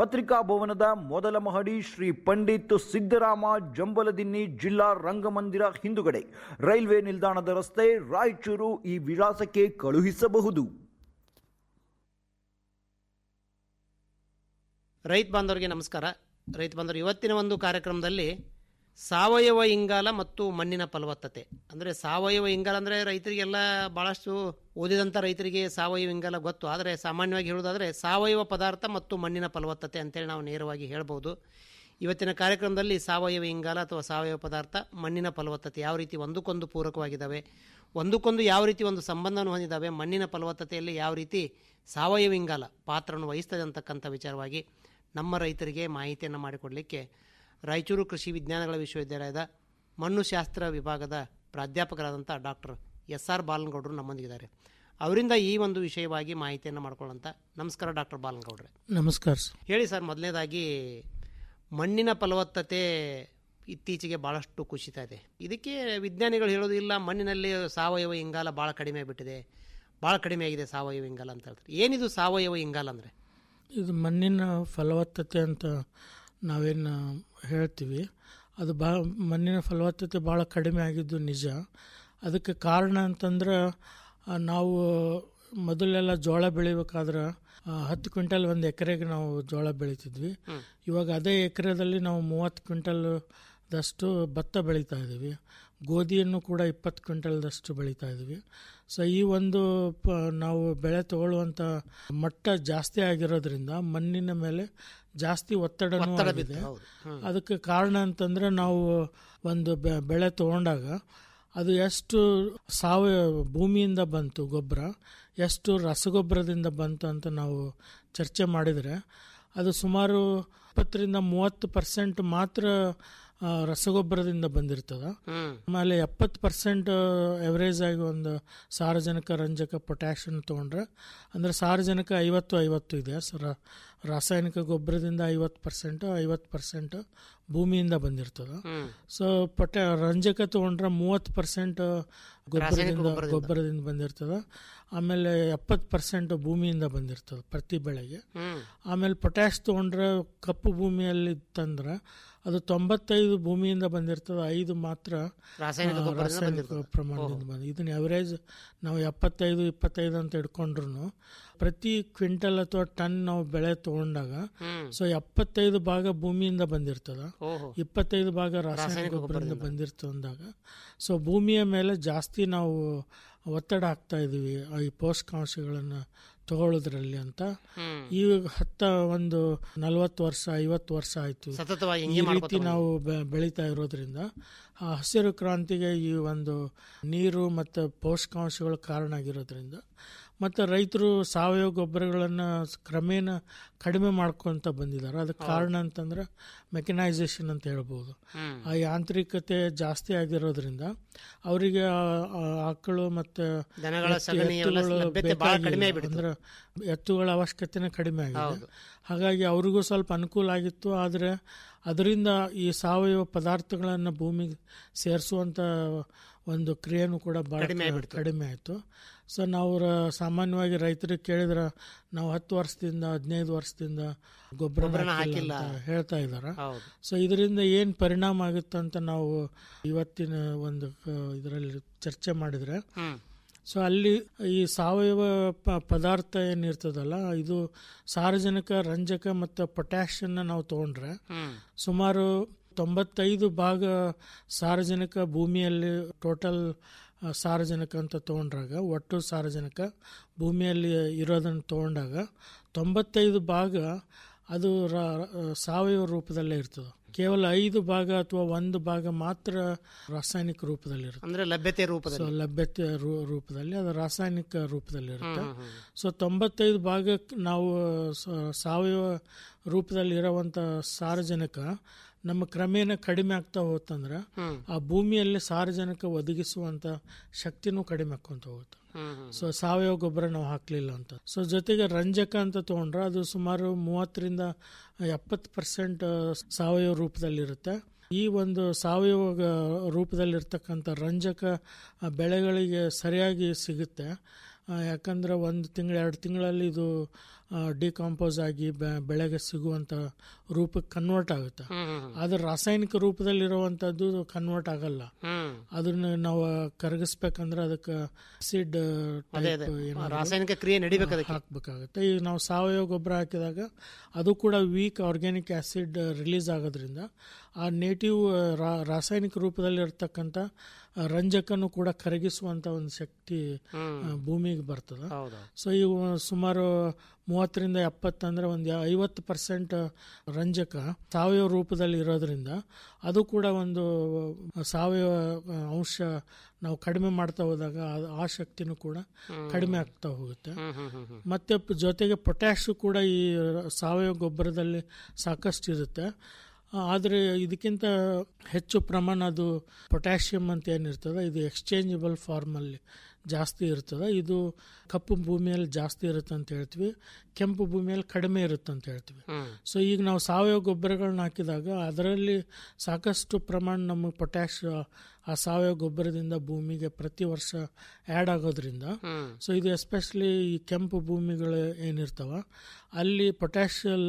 ಪತ್ರಿಕಾ ಭವನದ ಮೊದಲ ಮಹಡಿ ಶ್ರೀ ಪಂಡಿತ್ ಸಿದ್ದರಾಮ ಜಂಬಲದಿನ್ನಿ ಜಿಲ್ಲಾ ರಂಗಮಂದಿರ ಹಿಂದುಗಡೆ ರೈಲ್ವೆ ನಿಲ್ದಾಣದ ರಸ್ತೆ ರಾಯಚೂರು ಈ ವಿಳಾಸಕ್ಕೆ ಕಳುಹಿಸಬಹುದು ರೈತ ಬಾಂಧವರಿಗೆ ನಮಸ್ಕಾರ ರೈತ ಬಾಂಧವರು ಇವತ್ತಿನ ಒಂದು ಕಾರ್ಯಕ್ರಮದಲ್ಲಿ ಸಾವಯವ ಇಂಗಾಲ ಮತ್ತು ಮಣ್ಣಿನ ಫಲವತ್ತತೆ ಅಂದರೆ ಸಾವಯವ ಇಂಗಾಲ ಅಂದರೆ ರೈತರಿಗೆಲ್ಲ ಭಾಳಷ್ಟು ಓದಿದಂಥ ರೈತರಿಗೆ ಸಾವಯವ ಇಂಗಾಲ ಗೊತ್ತು ಆದರೆ ಸಾಮಾನ್ಯವಾಗಿ ಹೇಳೋದಾದರೆ ಸಾವಯವ ಪದಾರ್ಥ ಮತ್ತು ಮಣ್ಣಿನ ಫಲವತ್ತತೆ ಅಂತೇಳಿ ನಾವು ನೇರವಾಗಿ ಹೇಳ್ಬೋದು ಇವತ್ತಿನ ಕಾರ್ಯಕ್ರಮದಲ್ಲಿ ಸಾವಯವ ಇಂಗಾಲ ಅಥವಾ ಸಾವಯವ ಪದಾರ್ಥ ಮಣ್ಣಿನ ಫಲವತ್ತತೆ ಯಾವ ರೀತಿ ಒಂದಕ್ಕೊಂದು ಪೂರಕವಾಗಿದ್ದಾವೆ ಒಂದಕ್ಕೊಂದು ಯಾವ ರೀತಿ ಒಂದು ಸಂಬಂಧವನ್ನು ಹೊಂದಿದ್ದಾವೆ ಮಣ್ಣಿನ ಫಲವತ್ತತೆಯಲ್ಲಿ ಯಾವ ರೀತಿ ಸಾವಯವ ಇಂಗಾಲ ಪಾತ್ರವನ್ನು ವಹಿಸ್ತದೆ ಅಂತಕ್ಕಂಥ ವಿಚಾರವಾಗಿ ನಮ್ಮ ರೈತರಿಗೆ ಮಾಹಿತಿಯನ್ನು ಮಾಡಿಕೊಡಲಿಕ್ಕೆ ರಾಯಚೂರು ಕೃಷಿ ವಿಜ್ಞಾನಗಳ ವಿಶ್ವವಿದ್ಯಾಲಯದ ಮಣ್ಣು ಶಾಸ್ತ್ರ ವಿಭಾಗದ ಪ್ರಾಧ್ಯಾಪಕರಾದಂಥ ಡಾಕ್ಟರ್ ಎಸ್ ಆರ್ ಬಾಲನಗೌಡರು ನಮ್ಮೊಂದಿಗಿದ್ದಾರೆ ಅವರಿಂದ ಈ ಒಂದು ವಿಷಯವಾಗಿ ಮಾಹಿತಿಯನ್ನು ಮಾಡ್ಕೊಳ್ಳೋಂಥ ನಮಸ್ಕಾರ ಡಾಕ್ಟರ್ ಬಾಲನಗೌಡ್ರೆ ನಮಸ್ಕಾರ ಸರ್ ಹೇಳಿ ಸರ್ ಮೊದಲನೇದಾಗಿ ಮಣ್ಣಿನ ಫಲವತ್ತತೆ ಇತ್ತೀಚೆಗೆ ಭಾಳಷ್ಟು ಕುಸಿತ ಇದೆ ಇದಕ್ಕೆ ವಿಜ್ಞಾನಿಗಳು ಹೇಳೋದು ಇಲ್ಲ ಮಣ್ಣಿನಲ್ಲಿ ಸಾವಯವ ಇಂಗಾಲ ಭಾಳ ಕಡಿಮೆ ಆಗಿಬಿಟ್ಟಿದೆ ಭಾಳ ಕಡಿಮೆ ಆಗಿದೆ ಸಾವಯವ ಇಂಗಾಲ ಅಂತ ಹೇಳ್ತಾರೆ ಏನಿದು ಸಾವಯವ ಇಂಗಾಲ ಅಂದರೆ ಇದು ಮಣ್ಣಿನ ಫಲವತ್ತತೆ ಅಂತ ನಾವೇನು ಹೇಳ್ತೀವಿ ಅದು ಬಾ ಮಣ್ಣಿನ ಫಲವತ್ತತೆ ಭಾಳ ಕಡಿಮೆ ಆಗಿದ್ದು ನಿಜ ಅದಕ್ಕೆ ಕಾರಣ ಅಂತಂದ್ರೆ ಆ, ನಾವು ಮೊದಲೆಲ್ಲ ಜೋಳ ಬೆಳಿಬೇಕಾದ್ರೆ ಆ, ಹತ್ತು ಕ್ವಿಂಟಲ್ ಒಂದು ಎಕರೆಗೆ ನಾವು ಜೋಳ ಬೆಳಿತಿದ್ವಿ ಇವಾಗ ಅದೇ ಎಕರೆದಲ್ಲಿ ನಾವು ಮೂವತ್ತು ಕ್ವಿಂಟಲ್ದಷ್ಟು ಭತ್ತ ಬೆಳೀತಾ ಇದ್ದೀವಿ ಗೋಧಿಯನ್ನು ಕೂಡ ಇಪ್ಪತ್ತು ಕ್ವಿಂಟಲ್ದಷ್ಟು ಬೆಳೀತಾ ಇದ್ದೀವಿ ಸೊ ಈ ಒಂದು ಪ ನಾವು ಬೆಳೆ ತಗೊಳ್ಳುವಂಥ ಮಟ್ಟ ಜಾಸ್ತಿ ಆಗಿರೋದ್ರಿಂದ ಮಣ್ಣಿನ ಮೇಲೆ ಜಾಸ್ತಿ ಒತ್ತಡನೂ ಒತ್ತಡ ಆಗಿದೆ ಬಿತ್ತು, ಹೌದು. ಹ್ಮ್. ಅದಕ್ಕೆ ಕಾರಣ ಅಂತಂದ್ರೆ ನಾವು ಒಂದು ಬೆ- ಬೆಳೆ ತಗೊಂಡಾಗ ಅದು ಎಷ್ಟು ಸಾವಯವ ಭೂಮಿಯಿಂದ ಬಂತು ಗೊಬ್ಬರ ಎಷ್ಟು ರಸಗೊಬ್ಬರದಿಂದ ಬಂತು ಅಂತ ನಾವು ಚರ್ಚೆ ಮಾಡಿದರೆ ಅದು ಸುಮಾರು ಇಪ್ಪತ್ತರಿಂದ ಮೂವತ್ತು ಪರ್ಸೆಂಟ್ ಮಾತ್ರ ಆ, ರಸಗೊಬ್ಬರದಿಂದ ಬಂದಿರ್ತದ ಹ್ಮ್. ಆಮೇಲೆ ಎಪ್ಪತ್ತು ಪರ್ಸೆಂಟ್ ಎವರೇಜ್ ಆಗಿ ಒಂದು ಸಾರಜನಕ ರಂಜಕ ಪೊಟ್ಯಾಷಿಯಂ ತೊಗೊಂಡ್ರೆ ಅಂದರೆ ಸಾರಜನಕ ಐವತ್ತು ಐವತ್ತು ಇದೆ ಸ- ರ- ರಾಸಾಯನಿಕ ಗೊಬ್ಬರದಿಂದ ಐವತ್ತು ಪರ್ಸೆಂಟ್ ಐವತ್ತು ಪರ್ಸೆಂಟ್ ಭೂಮಿಯಿಂದ ಬಂದಿರ್ತದ ಹ್ಮ್. ಸೊ ಪೊಟ್ಯಾ ರಂಜಕ ತೊಗೊಂಡ್ರೆ ಮೂವತ್ತು ಪರ್ಸೆಂಟ್ ರಾಸಾಯನಿಕ ಗೊಬ್ಬರದಿಂದ ಗೊಬ್ಬರದಿಂದ. ಗೊಬ್ಬರದಿಂದ ಬಂದಿರ್ತದ ಆಮೇಲೆ ಎಪ್ಪತ್ತು ಪರ್ಸೆಂಟ್ ಭೂಮಿಯಿಂದ ಬಂದಿರ್ತದೆ ಪ್ರತಿ ಬೆಳೆಗೆ ಹ್ಮ್. ಆಮೇಲೆ ಪೊಟ್ಯಾಶ್ ತೊಗೊಂಡ್ರೆ ಕಪ್ಪು ಭೂಮಿಯಲ್ಲಿ ತಂದ್ರೆ ಅದು ತೊಂಬತ್ತೈದು ಭೂಮಿಯಿಂದ ಬಂದಿರ್ತದೆ ಐದು ಮಾತ್ರ ರಾಸಾಯನಿಕ ಆ, ಗೊಬ್ಬರದಿಂದ ರಾಸಾಯನಿಕ ಬಂದಿರ್ತದೆ. ಪ್ರಮಾಣದಿಂದ ಬಂದ ಇದನ್ನ ಅವರೇಜ್ ನಾವು ಎಪ್ಪತ್ತೈದು ಇಪ್ಪತ್ತೈದು ಅಂತ ಇಟ್ಕೊಂಡ್ರು ಪ್ರತಿ ಕ್ವಿಂಟಲ್ ಅಥವಾ ಟನ್ ನಾವು ಬೆಳೆ ತಗೊಂಡಾಗ ಹ್ಮ್. ಸೊ ಎಪ್ಪತ್ತೈದು ಭಾಗ ಭೂಮಿಯಿಂದ ಬಂದಿರ್ತದ ಓಹೋ. ಇಪ್ಪತ್ತೈದು ಭಾಗ ರಾಸಾಯನಿಕ ರಾಸಾಯನಿಕ ಗೊಬ್ಬರದಿಂದ ಗೊಬ್ಬರದಿಂದ. ಬಂದಿರ್ತದೆ ಅಂದಾಗ ಸೊ ಭೂಮಿಯ ಮೇಲೆ ಜಾಸ್ತಿ ನಾವು ಒತ್ತಡ ಹಾಕ್ತಾ ಇದೀವಿ ಆ ಈ ಪೋಷಕಾಂಶಗಳನ್ನು ತಗೊಳ್ಳೋದ್ರಲ್ಲಿ ಅಂತ ಹ್ಮ್. ಈ ಹತ್ತ ಒಂದು ನಲವತ್ತು ವರ್ಷ ಐವತ್ತು ವರ್ಷ ಆಯ್ತು ಸತತವಾಗಿ ಈ ಹಿಂಗೆ ಮಾಡ್ಕೊತ ರೀತಿ ನಾವು ಬೆ- ಬೆಳೀತಾ ಇರೋದ್ರಿಂದ ಆ ಹಸಿರು ಕ್ರಾಂತಿಗೆ ಈ ಒಂದು ನೀರು ಮತ್ತು ಪೋಷಕಾಂಶಗಳು ಕಾರಣ ಆಗಿರೋದ್ರಿಂದ ಮತ್ತು ರೈತರು ಸಾವಯವ ಗೊಬ್ಬರಗಳನ್ನು ಕ್ರಮೇಣ ಕಡಿಮೆ ಮಾಡ್ಕೊಂತ ಬಂದಿದ್ದಾರೆ ಅದಕ್ಕೆ ಕಾರಣ ಅಂತಂದ್ರೆ ಮೆಕನೈಸೇಷನ್ ಅಂತ ಹೇಳ್ಬೋದು ಹ್ಮ್. ಆ ಯಾಂತ್ರಿಕತೆ ಜಾಸ್ತಿ ಆಗಿರೋದ್ರಿಂದ ಅವರಿಗೆ ಆಕಳು ಮತ್ತು ದನಗಳ ಸಗಣಿ ಅವೆಲ್ಲ ಲಭ್ಯತೆ ಬಹಳ ಕಡಿಮೆ ಆಗ್ಬಿಡ್ತು. ಅಂದ್ರೆ ಎತ್ತುಗಳ ಅವಶ್ಯಕತೆನೇ ಕಡಿಮೆ ಆಗಿದೆ ಹೌದು. ಹಾಗಾಗಿ ಅವ್ರಿಗೂ ಸ್ವಲ್ಪ ಅನುಕೂಲ ಆಗಿತ್ತು ಆದರೆ ಅದರಿಂದ ಈ ಸಾವಯವ ಪದಾರ್ಥಗಳನ್ನು ಭೂಮಿಗೆ ಸೇರಿಸುವಂಥ ಒಂದು ಕ್ರಿಯೆನೂ ಕೂಡ ಭಾಳ ಕಡಿಮೆ ಆಗ್ಬಿಡ್ತು. ಕಡಿಮೆ ಆಯಿತು ಸೊ ನಾವು ರ- ಸಾಮಾನ್ಯವಾಗಿ ರೈತರಿಗೆ ಕೇಳಿದ್ರೆ ನಾವು ಹತ್ತು ವರ್ಷದಿಂದ ಹದಿನೈದು ವರ್ಷದಿಂದ ಗೊಬ್ಬರ ಗೊಬ್ಬರನ ಹಾಕಿಲ್ಲ. ಹೇಳ್ತಾ ಇದ್ದಾರೆ ಹೌದು. ಸೊ ಇದರಿಂದ ಏನು ಪರಿಣಾಮ ಆಗುತ್ತೆ ಅಂತ ನಾವು ಇವತ್ತಿನ ಒಂದು ಇದರಲ್ಲಿ ಚರ್ಚೆ ಮಾಡಿದರೆ ಹ್ಮ್. ಸೊ ಅಲ್ಲಿ ಈ ಸಾವಯವ ಪ- ಪದಾರ್ಥ ಏನಿರ್ತದಲ್ಲ ಇದು ಸಾರಜನಕ ರಂಜಕ ಮತ್ತು ಪೊಟ್ಯಾಷನ್ನ ನಾವು ತಗೊಂಡ್ರೆ ಹ್ಮ್. ಸುಮಾರು ತೊಂಬತ್ತೈದು ಭಾಗ ಸಾರಜನಕ ಭೂಮಿಯಲ್ಲಿ ಟೋಟಲ್ ಸಾರಜನಕ ಅಂತ ತಗೊಂಡ್ರಾಗ ಒಟ್ಟು ಸಾರಜನಕ ಭೂಮಿಯಲ್ಲಿ ಇರೋದನ್ನು ತಗೊಂಡಾಗ ತೊಂಬತ್ತೈದು ಭಾಗ ಅದು ರ- ಸಾವಯವ ರೂಪದಲ್ಲೇ ಇರ್ತದೆ ಕೇವಲ ಐದು ಭಾಗ ಅಥವಾ ಒಂದು ಭಾಗ ಮಾತ್ರ ರಾಸಾಯನಿಕ ರೂಪದಲ್ಲಿ ಇರುತ್ತೆ ಅಂದ್ರೆ ಲಭ್ಯತೆ ಸೊ ರೂಪದಲ್ಲಿ ಲಭ್ಯತೆ ರೂ- ರೂಪದಲ್ಲಿ ಅದು ರಾಸಾಯನಿಕ ರೂಪದಲ್ಲಿ ಇರುತ್ತೆ ಹ್ಮ್, ಹ್ಮ್. ಸೊ ತೊಂಬತ್ತೈದು ಭಾಗಕ್ಕೆ ನಾವು ಸ- ಸಾವಯವ ರೂಪದಲ್ಲಿ ಇರುವಂಥ ಸಾರಜನಕ ನಮ್ಮ ಕ್ರಮೇಣ ಕಡಿಮೆ ಆಗ್ತಾ ಹೋತಂದ್ರೆ ಹ್ಮ್. ಆ ಭೂಮಿಯಲ್ಲಿ ಸಾರಜನಕ ಒದಗಿಸುವಂಥ ಶಕ್ತಿನೂ ಕಡಿಮೆ ಆಕ್ಕೊಂತ ಹೋಗುತ್ತೆ ಹ್ಮ್, ಹ್ಮ್. ಸೊ ಸಾವಯವ ಗೊಬ್ಬರ ನಾವು ಹಾಕಲಿಲ್ಲ ಅಂತ ಸೊ ಜೊತೆಗೆ ರಂಜಕ ಅಂತ ತಗೊಂಡ್ರೆ ಅದು ಸುಮಾರು ಮೂವತ್ತರಿಂದ ಎಪ್ಪತ್ತು ಪರ್ಸೆಂಟ್ ಸಾವಯವ ರೂಪದಲ್ಲಿರುತ್ತೆ ಈ ಒಂದು ಸಾವಯವ ಗ- ರೂಪದಲ್ಲಿರ್ತಕ್ಕಂಥ ರಂಜಕ ಆ, ಬೆಳೆಗಳಿಗೆ ಸರಿಯಾಗಿ ಸಿಗುತ್ತೆ ಆ, ಯಾಕಂದ್ರೆ ಒಂದು ತಿಂಗಳು ಎರಡು ತಿಂಗಳಲ್ಲಿ ಇದು ಡಿಕಾಂಪೋಸ್ ಆಗಿ ಬೆ- ಬೆಳೆಗೆ ಸಿಗುವಂಥ ರೂಪಕ್ಕೆ ಕನ್ವರ್ಟ್ ಆಗುತ್ತೆ ಹ್ಮ್ ಹ್ಮ್ ಆದ್ರೆ ರಾಸಾಯನಿಕ ರೂಪದಲ್ಲಿರುವಂಥದ್ದು ಕನ್ವರ್ಟ್ ಆಗಲ್ಲ ಹ್ಮ್ ಅದನ್ನ ನಾವು ಕರಗಿಸ್ಬೇಕಂದ್ರೆ ಅದಕ್ಕೆ ಆಸಿಡ್ ಅದೇ ಅದೇ ರಾಸಾಯನಿಕ ಕ್ರಿಯೆ ನಡಿಬೇಕು ಅದಕ್ಕೆ ಹಾಕ್ಬೇಕಾಗುತ್ತೆ ಈಗ ನಾವು ಸಾವಯವ ಗೊಬ್ಬರ ಹಾಕಿದಾಗ ಅದು ಕೂಡ ವೀಕ್ ಆರ್ಗ್ಯಾನಿಕ್ ಆಸಿಡ್ ರಿಲೀಸ್ ಆಗೋದ್ರಿಂದ ಆ ನೇಟಿವ್ ರಾಸಾಯನಿಕ ರೂಪದಲ್ಲಿ ಇರ್ತಕ್ಕಂಥ ರಂಜಕನು ಕೂಡ ಕರಗಿಸುವಂಥ ಒಂದು ಶಕ್ತಿ ಹ್ಮ್ ಆ, ಭೂಮಿಗೆ ಬರ್ತದೆ ಹೌದು ಸೊ ಇವು ಸುಮಾರು ಮೂವತ್ತರಿಂದ ಎಪ್ಪತ್ತಂದ್ರೆ ಒಂದು ಐವತ್ತು ಪರ್ಸೆಂಟ್ ರಂಜಕ ಸಾವಯವ ರೂಪದಲ್ಲಿ ಇರೋದ್ರಿಂದ ಅದು ಕೂಡ ಒಂದು ಸಾವಯವ ಅಂಶ ನಾವು ಕಡಿಮೆ ಮಾಡ್ತಾ ಹೋದಾಗ ಆ- ಆ ಶಕ್ತಿನೂ ಕೂಡ ಕಡಿಮೆ ಆಗ್ತಾ ಹೋಗುತ್ತೆ ಹ್ಮ್ ಹ್ಮ್ ಹ್ಮ್ ಹ್ಮ್ ಮತ್ತೆ ಪ್- ಜೊತೆಗೆ ಪೊಟ್ಯಾಶು ಕೂಡ ಈ ಸಾವಯವ ಗೊಬ್ಬರದಲ್ಲಿ ಸಾಕಷ್ಟು ಇರುತ್ತೆ ಆದರೆ ಇದಕ್ಕಿಂತ ಹೆಚ್ಚು ಪ್ರಮಾಣ ಅದು ಪೊಟ್ಯಾಷಿಯಂ ಅಂತ ಏನಿರ್ತದೆ ಇದು ಎಕ್ಸ್ಚೇಂಜಬಲ್ ಫಾರ್ಮಲ್ಲಿ ಜಾಸ್ತಿ ಇರ್ತದೆ ಇದು ಕಪ್ಪು ಭೂಮಿಯಲ್ಲಿ ಜಾಸ್ತಿ ಇರುತ್ತೆ ಅಂತ ಹೇಳ್ತೀವಿ ಕೆಂಪು ಭೂಮಿಯಲ್ಲಿ ಕಡಿಮೆ ಇರುತ್ತೆ ಅಂತ ಹೇಳ್ತೀವಿ ಹ್ಮ್ ಸೊ ಈಗ ನಾವು ಸಾವಯವ ಗೊಬ್ಬರಗಳನ್ನ ಹಾಕಿದಾಗ ಅದರಲ್ಲಿ ಸಾಕಷ್ಟು ಪ್ರಮಾಣ ನಮಗೆ ಪೊಟ್ಯಾಶ್ ಆ ಸಾವಯವ ಗೊಬ್ಬರದಿಂದ ಭೂಮಿಗೆ ಪ್ರತಿ ವರ್ಷ ಆ್ಯಡ್ ಆಗೋದ್ರಿಂದ ಹ್ಮ್ ಸೊ ಇದು ಎಸ್ಪೆಷಲಿ ಈ ಕೆಂಪು ಭೂಮಿಗಳು ಏನಿರ್ತಾವ ಅಲ್ಲಿ ಪೊಟ್ಯಾಷಿಯಲ್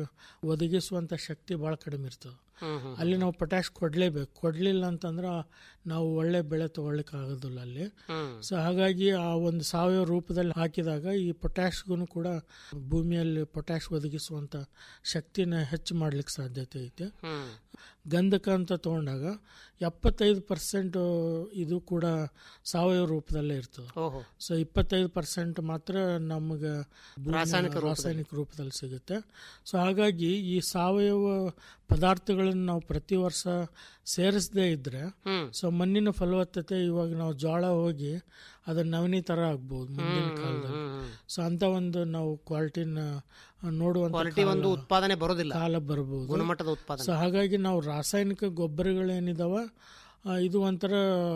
ಒದಗಿಸುವಂಥ ಶಕ್ತಿ ಭಾಳ ಕಡಿಮೆ ಇರ್ತದೆ ಹ್ಮ್ ಹ್ಮ್ ಅಲ್ಲಿ ನಾವು ಪೊಟ್ಯಾಶ್ ಕೊಡಲೇಬೇಕು ಕೊಡಲಿಲ್ಲ ಅಂತಂದ್ರೆ ನಾವು ಒಳ್ಳೆ ಬೆಳೆ ತೊಗೊಳ್ಲಿಕ್ಕೆ ಆಗೋದಿಲ್ಲ ಅಲ್ಲಿ ಹ್ಮ್ ಸೊ ಹಾಗಾಗಿ ಆ ಒಂದು ಸಾವಯವ ರೂಪದಲ್ಲಿ ಹಾಕಿದಾಗ ಈ ಪೊಟ್ಯಾಶ್ಗೂ ಕೂಡ ಭೂಮಿಯಲ್ಲಿ ಪೊಟ್ಯಾಶ್ ಒದಗಿಸುವಂಥ ಶಕ್ತಿನ ಹೆಚ್ಚು ಮಾಡ್ಲಿಕ್ಕೆ ಸಾಧ್ಯತೆ ಐತೆ ಹ್ಮ್ ಗಂಧಕ ಅಂತ ತಗೊಂಡಾಗ ಎಪ್ಪತ್ತೈದು ಪರ್ಸೆಂಟ್ ಇದು ಕೂಡ ಸಾವಯವ ರೂಪದಲ್ಲೇ ಇರ್ತದೆ ಓಹೋ ಸೊ ಇಪ್ಪತ್ತೈದು ಪರ್ಸೆಂಟ್ ಮಾತ್ರ ನಮಗೆ ಭೂಮಿಯ ರಾಸಾಯನಿಕ ರೂಪದಲ್ಲಿ. ರಾಸಾಯನಿಕ ರೂಪದಲ್ಲಿ ಸಿಗುತ್ತೆ ಸೊ ಹಾಗಾಗಿ ಈ ಸಾವಯವ ಪದಾರ್ಥಗಳನ್ನು ನಾವು ಪ್ರತಿ ವರ್ಷ ಸೇರಿಸದೇ ಇದ್ರೆ ಹ್ಮ್ ಸೊ ಮಣ್ಣಿನ ಫಲವತ್ತತೆ ಇವಾಗ ನಾವು ಜೋಳ ಹೋಗಿ ಅದನ್ನ ನವನಿ ತರ ಆಗ್ಬೋದು ಮುಂದಿನ ಕಾಲದಲ್ಲಿ ಹ್ಮ್ ಹ್ಮ್ ಸೊ ಅಂತ ಒಂದು ನಾವು ಕ್ವಾಲಿಟಿನ ನೋಡುವಂತ ಕ್ವಾಲಿಟಿ ಒಂದು ಉತ್ಪಾದನೆ ಬರೋದಿಲ್ಲ ಕಾಲ ಬರ್ಬೋದು ಗುಣಮಟ್ಟದ ಉತ್ಪಾದನೆ ಸೊ ಹಾಗಾಗಿ ನಾವು ರಾಸಾಯನಿಕ ಗೊಬ್ಬರಗಳೇನಿದಾವ ಆ, ಇದು ಒಂಥರ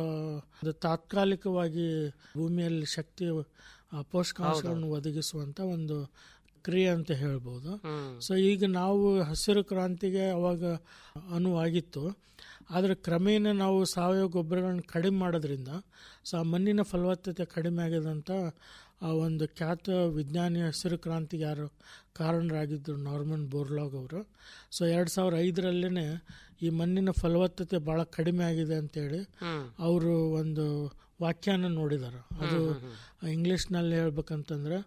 ಅದು ತಾತ್ಕಾಲಿಕವಾಗಿ ಭೂಮಿಯಲ್ಲಿ ಶಕ್ತಿ ಆ, ಪೋಷಕಾಂಶಗಳನ್ನು ಒದಗಿಸುವಂತ ಒಂದು ಕ್ರಿಯೆ ಅಂತ ಹೇಳ್ಬೋದು ಹ್ಮ್ ಸೊ ಈಗ ನಾವು ಹಸಿರು ಕ್ರಾಂತಿಗೆ ಅವಾಗ ಅನುವಾಗಿತ್ತು ಆದರೆ ಕ್ರಮೇಣ ನಾವು ಸಾವಯವ ಗೊಬ್ಬರಗಳನ್ನ ಕಡಿಮೆ ಮಾಡೋದ್ರಿಂದ ಸೊ ಆ ಮಣ್ಣಿನ ಫಲವತ್ತತೆ ಕಡಿಮೆ ಆಗಿದಂಥ ಆ ಒಂದು ಖ್ಯಾತ ವಿಜ್ಞಾನಿ ಹಸಿರು ಕ್ರಾಂತಿಗೆ ಯಾರು ಕಾರಣರಾಗಿದ್ದರು ನಾರ್ಮನ್ ಬೋರ್ಲಾಗ್ ಅವರು ಸೊ ಎರಡು ಸಾವಿರ ಐದರಲ್ಲೇ ಈ ಮಣ್ಣಿನ ಫಲವತ್ತತೆ ಭಾಳ ಕಡಿಮೆ ಆಗಿದೆ ಅಂತೇಳಿ ಹ್ಮ್ ಅವರು ಒಂದು ವಾಕ್ಯನ ನೋಡಿದ್ದಾರೆ ಅದು ಇಂಗ್ಲೀಷ್ನಲ್ಲಿ ಹೇಳ್ಬೇಕಂತಂದ್ರೆ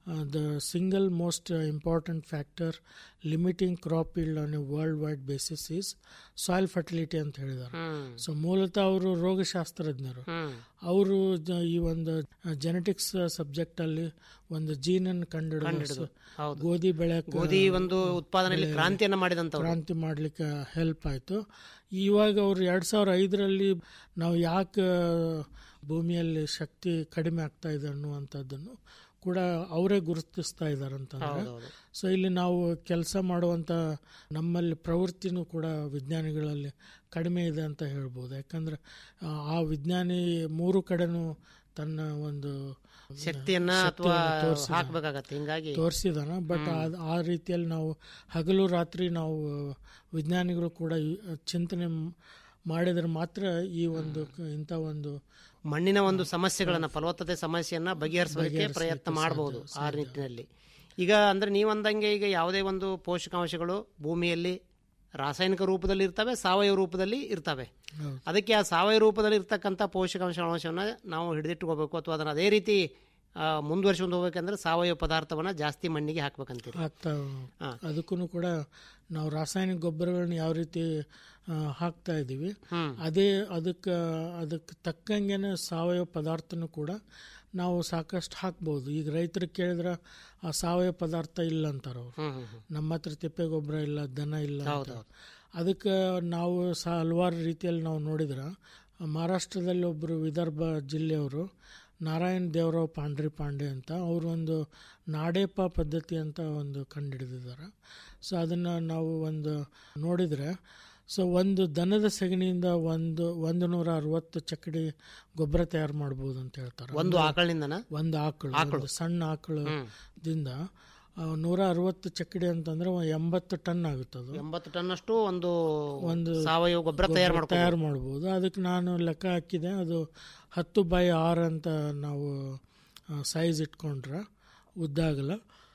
the single most important factor limiting crop yield on a worldwide basis is soil fertility ಅಂತ ಹೇಳಿದ್ದಾರೆ ಹ್ಮ್ ಸೊ ಮೂಲತಃ ಅವರು ರೋಗಶಾಸ್ತ್ರಜ್ಞರು ಹ್ಮ್ ಅವರು ಈ ಒಂದು ಜೆನೆಟಿಕ್ಸ್ ಸಬ್ಜೆಕ್ಟ್ ಅಲ್ಲಿ ಒಂದು ಜೀನನ್ನು ಕಂಡುಹಿಡಿದು ಹೌದು ಗೋಧಿ ಬೆಳೆ ಗೋಧಿ ಒಂದು ಉತ್ಪಾದನೆಯಲ್ಲಿ ಕ್ರಾಂತಿಯನ್ನ ಮಾಡಿದಂತವ್ರು ಕ್ರಾಂತಿ ಮಾಡಲಿಕ್ಕೆ ಹೆಲ್ಪ್ ಆಯಿತು ಇವಾಗ ಅವರು ಎರಡು ಸಾವಿರ ಐದರಲ್ಲಿ ನಾವು ಯಾಕೆ ಭೂಮಿಯಲ್ಲಿ ಶಕ್ತಿ ಕಡಿಮೆ ಆಗ್ತಾ ಇದೆ ಅನ್ನುವಂಥದ್ದನ್ನು ಕೂಡ ಅವರೇ ಗುರುತಿಸ್ತಾ ಇದ್ದಾರೆ ಅಂತಂದ್ರೆ ಹೌದೌದು ಸೊ ಇಲ್ಲಿ ನಾವು ಕೆಲಸ ಮಾಡುವಂಥ ನಮ್ಮಲ್ಲಿ ಪ್ರವೃತ್ತಿನೂ ಕೂಡ ವಿಜ್ಞಾನಿಗಳಲ್ಲಿ ಕಡಿಮೆ ಇದೆ ಅಂತ ಹೇಳ್ಬೋದು ಯಾಕಂದ್ರೆ ಆ, ಆ ವಿಜ್ಞಾನಿ ಮೂರು ಕಡೆನೂ ತನ್ನ ಒಂದು ಶಕ್ತಿಯನ್ನ ಅಥವಾ ಹಾಕ್ಬೇಕಾಗತ್ತೆ ಹಿಂಗಾಗಿ ತೋರಿಸಿದಾನ ಬಟ್ ಆ ರೀತಿಯಲ್ಲಿ ನಾವು ಹಗಲು ರಾತ್ರಿ ನಾವು ವಿಜ್ಞಾನಿಗಳು ಕೂಡ ಈ ಚಿಂತನೆ ಮ್- ಮಾಡಿದ್ರೆ ಮಾತ್ರ ಈ ಒಂದು ಕ- ಇಂಥ ಒಂದು ಮಣ್ಣಿನ ಒಂದು ಸಮಸ್ಯೆಗಳನ್ನ ಫಲವತ್ತತೆ ಸಮಸ್ಯೆಯನ್ನ ಬಗೆಹರಿಸಲಿಕ್ಕೆ ಪ್ರಯತ್ನ ಮಾಡಬಹುದು ಆ ನಿಟ್ಟಿನಲ್ಲಿ ಈಗ ಅಂದ್ರೆ ನೀವು ಅಂದಂಗೆ ಈಗ ಯಾವುದೇ ಒಂದು ಪೋಷಕಾಂಶಗಳು ಭೂಮಿಯಲ್ಲಿ ರಾಸಾಯನಿಕ ರೂಪದಲ್ಲಿ ಇರ್ತವೆ ಸಾವಯವ ರೂಪದಲ್ಲಿ ಇರ್ತವೆ ಹೌದು. ಅದಕ್ಕೆ ಆ ಸಾವಯವ ರೂಪದಲ್ಲಿ ಇರ್ತಕ್ಕಂಥ ಪೋಷಕಾಂಶ ಅಂಶವನ್ನು ನಾವು ಹಿಡಿದಿಟ್ಕೋಬೇಕು ಅಥವಾ ಅದನ್ನು ಅದೇ ರೀತಿ ಆ, ಮುಂದುವರಿಸ್ಕೊಂಡು ಹೋಗ್ಬೇಕಂದ್ರೆ ಸಾವಯವ ಪದಾರ್ಥವನ್ನ ಜಾಸ್ತಿ ಮಣ್ಣಿಗೆ ಹಾಕ್ಬೇಕಂತೀರಿ ಆಗ್ತಾ ಹಾ. ಅದಕ್ಕೂ ಕೂಡ ನಾವು ರಾಸಾಯನಿಕ ಗೊಬ್ಬರಗಳನ್ನ ಯಾವ ರೀತಿ ಆ, ಹಾಕ್ತಾ ಇದ್ದೀವಿ ಹ್ಮ್ ಅದೇ ಅದಕ್ಕೆ ಅದಕ್ಕೆ ತಕ್ಕಂಗೆನೆ ಸಾವಯವ ಪದಾರ್ಥನೂ ಕೂಡ ನಾವು ಸಾಕಷ್ಟು ಹಾಕ್ಬೋದು ಈಗ ರೈತರಿಗೆ ಕೇಳಿದ್ರೆ ಆ ಸಾವಯವ ಪದಾರ್ಥ ಇಲ್ಲ ಅಂತಾರೆ ಅವರು ಹ್ಮ್ ಹ್ಮ್ ಹ್ಮ್ ನಮ್ಮ ಹತ್ರ ತಿಪ್ಪೆ ಗೊಬ್ಬರ ಇಲ್ಲ ದನ ಇಲ್ಲ ಅಂತ. ಹೌದು, ಹೌದು. ಅದಕ್ಕೆ ನಾವು ಸಹ ಹಲವಾರು ರೀತಿಯಲ್ಲಿ ನಾವು ನೋಡಿದ್ರೆ ಮಹಾರಾಷ್ಟ್ರದಲ್ಲಿ ಒಬ್ಬರು ವಿದರ್ಭ ಜಿಲ್ಲೆಯವರು ನಾರಾಯಣ್ ದೇವರಾವ್ ಪಾಂಡ್ರಿ ಪಾಂಡೆ ಅಂತ ಅವರು ಒಂದು ನಾಡೇಪ ಪದ್ಧತಿ ಅಂತ ಒಂದು ಕಂಡುಹಿಡಿದಿದ್ದಾರೆ ಸೊ ಅದನ್ನು ನಾವು ಒಂದು ನೋಡಿದರೆ ಸೊ ಒಂದು ದನದ ಸೆಗಣಿಯಿಂದ ಒಂದು ಒಂದು ನೂರ ಅರವತ್ತು ಚಕ್ಕಡಿ ಗೊಬ್ಬರ ತಯಾರು ಮಾಡ್ಬೋದು ಅಂತ ಹೇಳ್ತಾರೆ ಒಂದು ಆಕಳಿನಿಂದನ ಒಂದು ಆಕಳು ಒಂದು ಸಣ್ಣ ಆಕಳದಿಂದ ಆ, ನೂರ ಅರವತ್ತು ಚಕ್ಕಡಿ ಅಂತಂದ್ರೆ ಒಂದ್ ಎಂಬತ್ತು ಟನ್ ಆಗುತ್ತೆ ಅದು ಎಂಬತ್ತು ಟನ್ನಷ್ಟು ಒಂದು ಒಂದು ಸಾವಯವ ಗೊಬ್ಬರ ತಯಾರು ಮಾಡ್ಕೊ ತಯಾರು ಮಾಡ್ಬೋದು ಅದಕ್ಕೆ ನಾನು ಲೆಕ್ಕ ಹಾಕಿದೆ ಅದು ಹತ್ತು ಬೈ ಆರು ಅಂತ ನಾವು ಸೈಜ್ ಇಟ್ಕೊಂಡ್ರೆ ಉದ್ದಾಗಲ